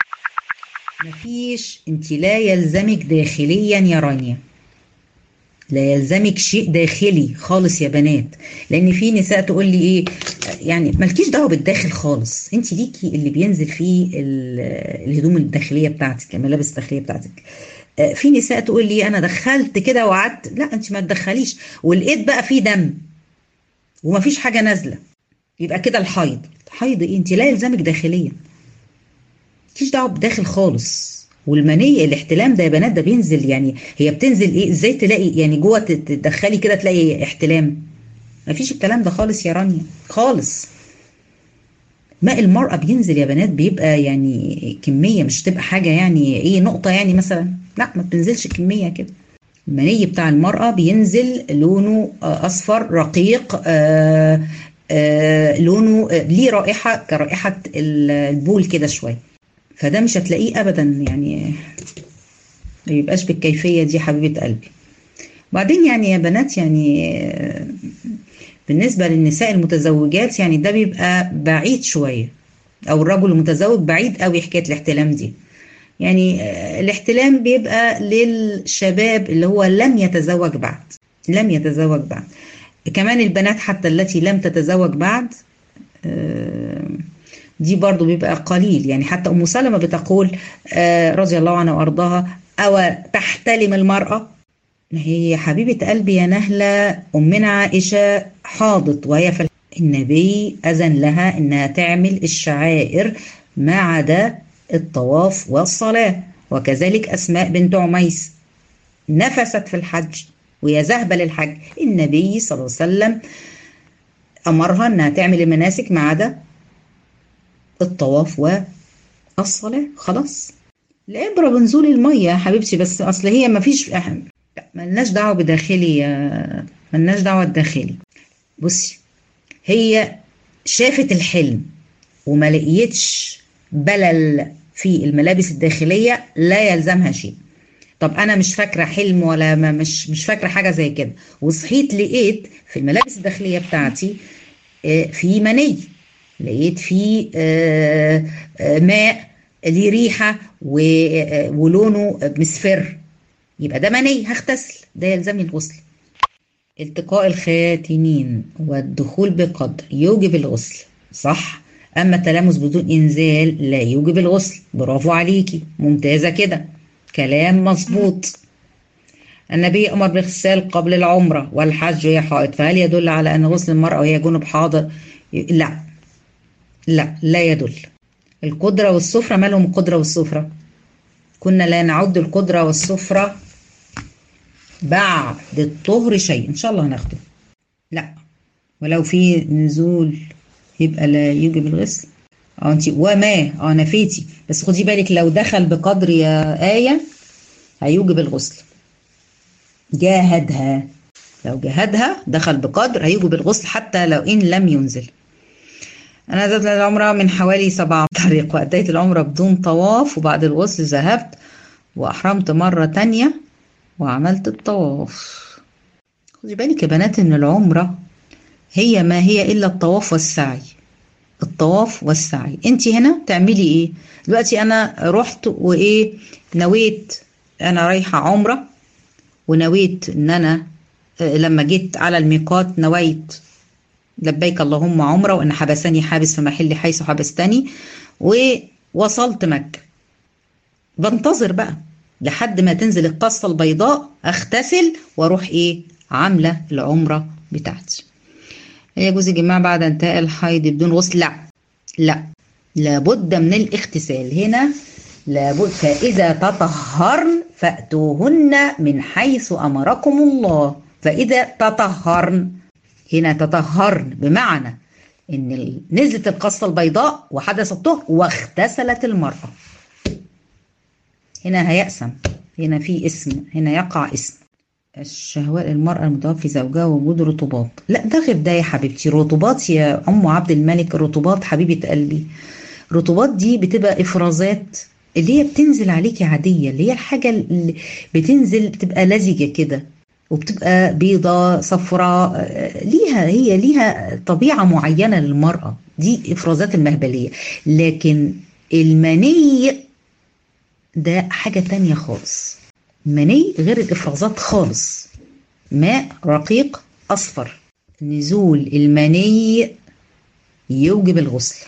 مفيش انت لا يلزمك داخليا يا رانيا لا يلزمك شيء داخلي خالص يا بنات لان في نساء تقول لي ايه يعني مالكيش دعوه بالداخل خالص انت ليكي اللي بينزل فيه الهدوم الداخليه بتاعتك الملابس الداخليه بتاعتك في نساء تقول لي انا دخلت كده وقعدت لا انت ما تدخليش ولقيت بقى في دم ومفيش حاجه نازله يبقى كده الحيض الحيض ايه انت لا يلزمك داخليا مالكيش دعوه بداخل خالص والمنيه الاحتلام ده يا بنات ده بينزل يعني هي بتنزل ايه ازاي تلاقي يعني جوه تدخلي كده تلاقي احتلام مفيش الكلام ده خالص يا رانيا خالص ماء المرأة بينزل يا بنات بيبقى يعني كمية مش تبقى حاجة يعني ايه نقطة يعني مثلا لا ما بتنزلش كمية كده المني بتاع المرأة بينزل لونه أصفر رقيق آآ آآ لونه ليه رائحة كرائحة البول كده شوية فده مش هتلاقيه ابدا يعني ما يبقاش بالكيفيه دي حبيبه قلبي وبعدين يعني يا بنات يعني بالنسبه للنساء المتزوجات يعني ده بيبقى بعيد شويه او الرجل المتزوج بعيد قوي حكايه الاحتلام دي يعني الاحتلام بيبقى للشباب اللي هو لم يتزوج بعد لم يتزوج بعد كمان البنات حتى التي لم تتزوج بعد دي برضو بيبقى قليل يعني حتى أم سلمة بتقول آه رضي الله عنها وأرضاها أو تحتلم المرأة هي حبيبة قلبي يا نهلة أمنا عائشة حاضت وهي في النبي أذن لها إنها تعمل الشعائر ما عدا الطواف والصلاة وكذلك أسماء بنت عميس نفست في الحج وهي ذهبة للحج النبي صلى الله عليه وسلم أمرها إنها تعمل المناسك ما عدا الطواف والصلاة خلاص العبرة بنزول المية يا حبيبتي بس أصل هي ما فيش ملناش دعوة بداخلي يا ملناش دعوة بداخلي بصي هي شافت الحلم وما لقيتش بلل في الملابس الداخلية لا يلزمها شيء طب انا مش فاكره حلم ولا ما مش مش فاكره حاجه زي كده وصحيت لقيت في الملابس الداخليه بتاعتي في مني لقيت فيه ماء ليه ريحة ولونه مصفر يبقى ده مني هغتسل ده يلزمني الغسل التقاء الخاتنين والدخول بقدر يوجب الغسل صح أما التلامس بدون إنزال لا يوجب الغسل برافو عليكي ممتازة كده كلام مظبوط النبي أمر باغتسال قبل العمرة والحج وهي حائض فهل يدل على أن غسل المرأة وهي جنب حاضر لا لا لا يدل القدرة والسفرة مالهم القدرة والسفرة كنا لا نعد القدرة والسفرة بعد الطهر شيء إن شاء الله هناخده لا ولو في نزول يبقى لا يوجب الغسل اه انت وما اه نفيتي بس خدي بالك لو دخل بقدر يا آية هيوجب الغسل جاهدها لو جاهدها دخل بقدر هيوجب الغسل حتى لو إن لم ينزل أنا ذات العمرة من حوالي سبعة طريق وأديت العمرة بدون طواف وبعد الغسل ذهبت وأحرمت مرة تانية وعملت الطواف خدي بالك يا بنات إن العمرة هي ما هي إلا الطواف والسعي الطواف والسعي انت هنا تعملي ايه دلوقتي انا رحت وايه نويت انا رايحه عمره ونويت ان انا لما جيت على الميقات نويت لبيك اللهم عمره وان حبسني حابس في محل حيث حبستني ووصلت مكه بنتظر بقى لحد ما تنزل القصه البيضاء اغتسل واروح ايه عامله العمره بتاعتي يجوز الجماع بعد انتهاء الحيض بدون غسل لا لا لابد من الاغتسال هنا لابد فإذا تطهرن فأتوهن من حيث أمركم الله فإذا تطهرن هنا تطهرن بمعنى إن نزلت القصة البيضاء وحدث الطهر واغتسلت المرأة هنا هيأسم هنا في اسم هنا يقع اسم الشهوات المرأة المتوفي زوجها وجود رطوبات لا ده غير ده يا حبيبتي رطوبات يا أم عبد الملك رطوبات حبيبة قلبي رطوبات دي بتبقى إفرازات اللي هي بتنزل عليكي عادية اللي هي الحاجة اللي بتنزل بتبقى لزجة كده وبتبقى بيضة صفراء ليها هي ليها طبيعة معينة للمرأة دي إفرازات المهبلية لكن المني ده حاجة تانية خالص مني غير الافرازات خالص ماء رقيق أصفر نزول المني يوجب الغسل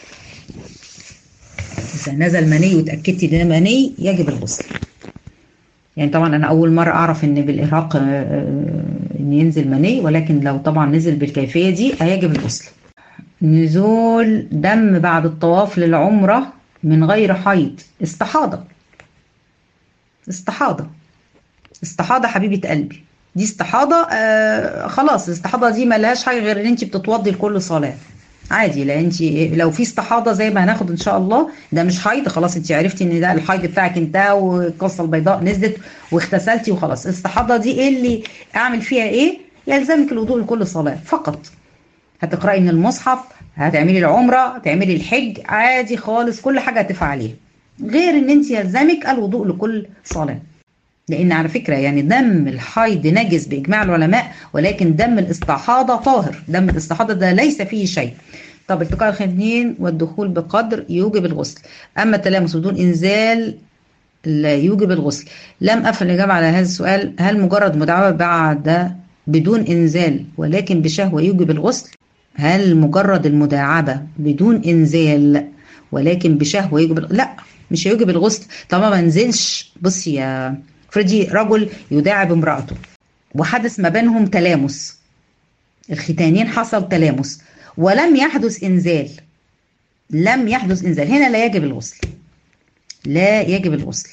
إذا نزل مني وتأكدتي إن ده مني يجب الغسل يعني طبعا أنا أول مرة أعرف إن بالإرهاق إن ينزل مني ولكن لو طبعا نزل بالكيفية دي هيجب الغسل نزول دم بعد الطواف للعمرة من غير حيض استحاضة استحاضة استحاضة حبيبة قلبي دي استحاضة آه خلاص الاستحاضة دي ملهاش حاجة غير ان انت بتتوضي لكل صلاة عادي لان انت لو في استحاضة زي ما هناخد ان شاء الله ده مش حيض خلاص انت عرفتي ان ده الحيض بتاعك انتهى والقصة البيضاء نزلت واغتسلتي وخلاص الاستحاضة دي ايه اللي اعمل فيها ايه يلزمك الوضوء لكل صلاة فقط هتقرأي من المصحف هتعملي العمرة تعملي الحج عادي خالص كل حاجة هتفعل عليها غير ان انت يلزمك الوضوء لكل صلاة لان على فكرة يعني دم الحيض نجس باجماع العلماء ولكن دم الاستحاضة طاهر دم الاستحاضة ده ليس فيه شيء طب التقاء الخدين والدخول بقدر يوجب الغسل اما التلامس بدون انزال لا يوجب الغسل لم افهم الاجابه على هذا السؤال هل مجرد مداعبه بعد بدون انزال ولكن بشهوه يوجب الغسل هل مجرد المداعبه بدون انزال ولكن بشهوه يوجب لا مش هيوجب الغسل طالما ما نزلش بصي يا فريدي رجل يداعب امرأته وحدث ما بينهم تلامس الختانين حصل تلامس ولم يحدث انزال لم يحدث انزال هنا لا يجب الغسل لا يجب الغسل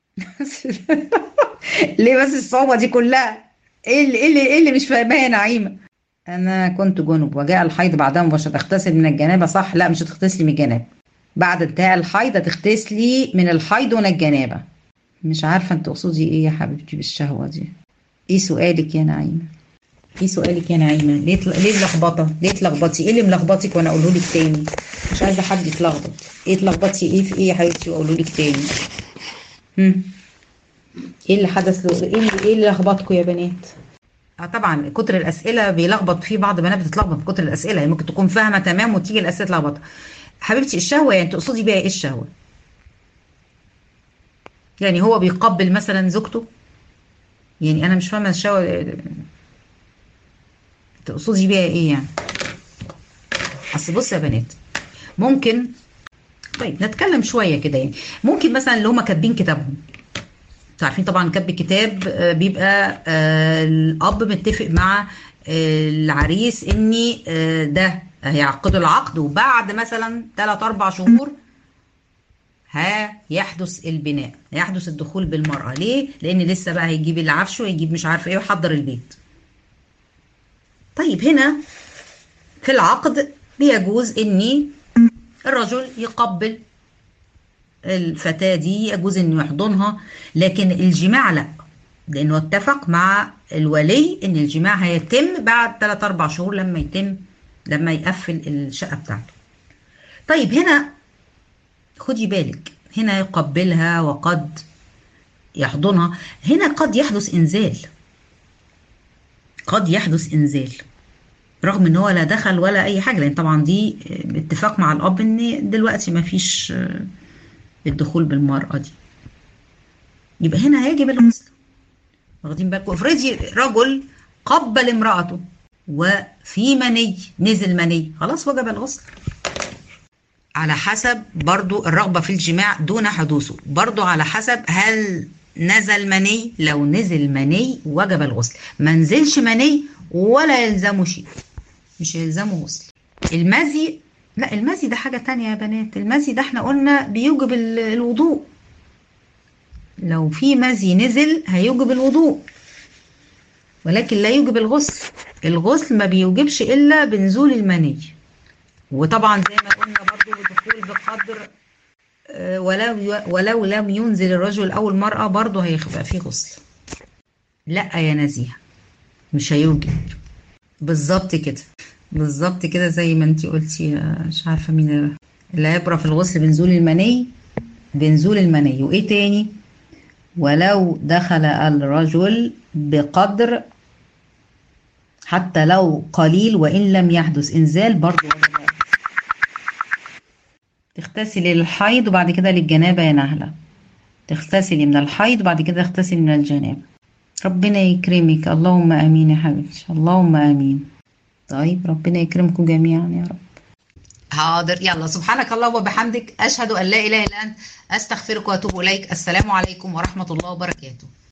ليه بس الصعوبه دي كلها ايه اللي ايه اللي, إيه اللي مش فاهماه يا نعيمه انا كنت جنب وجاء الحيض بعدها مباشره تغتسل من الجنابه صح لا مش هتغتسلي من الجنابه بعد انتهاء الحيض هتغتسلي من الحيض ومن الجنابه مش عارفه انت تقصدي ايه يا حبيبتي بالشهوه دي ايه سؤالك يا نعيمه ايه سؤالك يا نعيمه ليه تل... ليه ملخبطه ليه تلخبطي ايه اللي ملخبطك وانا اقوله لك تاني مش عايزه حد يتلخبط ايه تلخبطي ايه في ايه يا حبيبتي واقوله لك تاني هم. ايه اللي حدث له ايه اللي ايه اللي لخبطكم يا بنات اه طبعا كتر الاسئله بيلخبط في بعض بنات بتتلخبط في كتر الاسئله يعني ممكن تكون فاهمه تمام وتيجي الاسئله تلخبط حبيبتي الشهوه يعني تقصدي بيها ايه الشهوه يعني هو بيقبل مثلا زوجته يعني انا مش فاهمه الشهوه تقصدي بيها ايه يعني اصل بص يا بنات ممكن طيب نتكلم شويه كده يعني ممكن مثلا اللي هم كاتبين كتابهم عارفين طبعا كتب الكتاب بيبقى الاب متفق مع العريس اني ده هيعقدوا العقد وبعد مثلا 3 4 شهور هيحدث البناء هيحدث الدخول بالمرأة ليه؟ لأن لسه بقى هيجيب العفش ويجيب مش عارف ايه ويحضر البيت طيب هنا في العقد بيجوز ان الرجل يقبل الفتاة دي يجوز انه يحضنها لكن الجماع لا لانه اتفق مع الولي ان الجماع هيتم بعد 3 4 شهور لما يتم لما يقفل الشقة بتاعته طيب هنا خدي بالك هنا يقبلها وقد يحضنها هنا قد يحدث انزال قد يحدث انزال رغم ان هو لا دخل ولا اي حاجه لان طبعا دي اتفاق مع الاب ان دلوقتي ما فيش الدخول بالمراه دي يبقى هنا هيجب الغسل واخدين بالكم افرضي رجل قبل امراته وفي مني نزل مني خلاص وجب الغسل على حسب برضو الرغبة في الجماع دون حدوثه برضو على حسب هل نزل مني لو نزل مني وجب الغسل ما نزلش مني ولا يلزمه شيء مش هيلزمه غسل المزي لا المزي ده حاجة تانية يا بنات المزي ده احنا قلنا بيوجب الوضوء لو في مزي نزل هيوجب الوضوء ولكن لا يوجب الغسل الغسل ما بيوجبش إلا بنزول المني وطبعا زي ما قلنا برضو الدخول بقدر ولو ولو لم ينزل الرجل او المراه برضه هيبقى فيه غسل لا يا نزيهه مش هيوجب بالظبط كده بالظبط كده زي ما انت قلتي مش عارفه مين العبره في الغسل بنزول المني بنزول المني وايه تاني ولو دخل الرجل بقدر حتى لو قليل وان لم يحدث انزال برضه تغتسلي للحيض وبعد كده للجنابة يا نهلة تغتسلي من الحيض وبعد كده تغتسلي من الجنابة ربنا يكرمك اللهم امين يا حبيبتي اللهم امين طيب ربنا يكرمكم جميعا يا رب حاضر يلا سبحانك اللهم وبحمدك اشهد ان لا اله الا انت استغفرك واتوب اليك السلام عليكم ورحمه الله وبركاته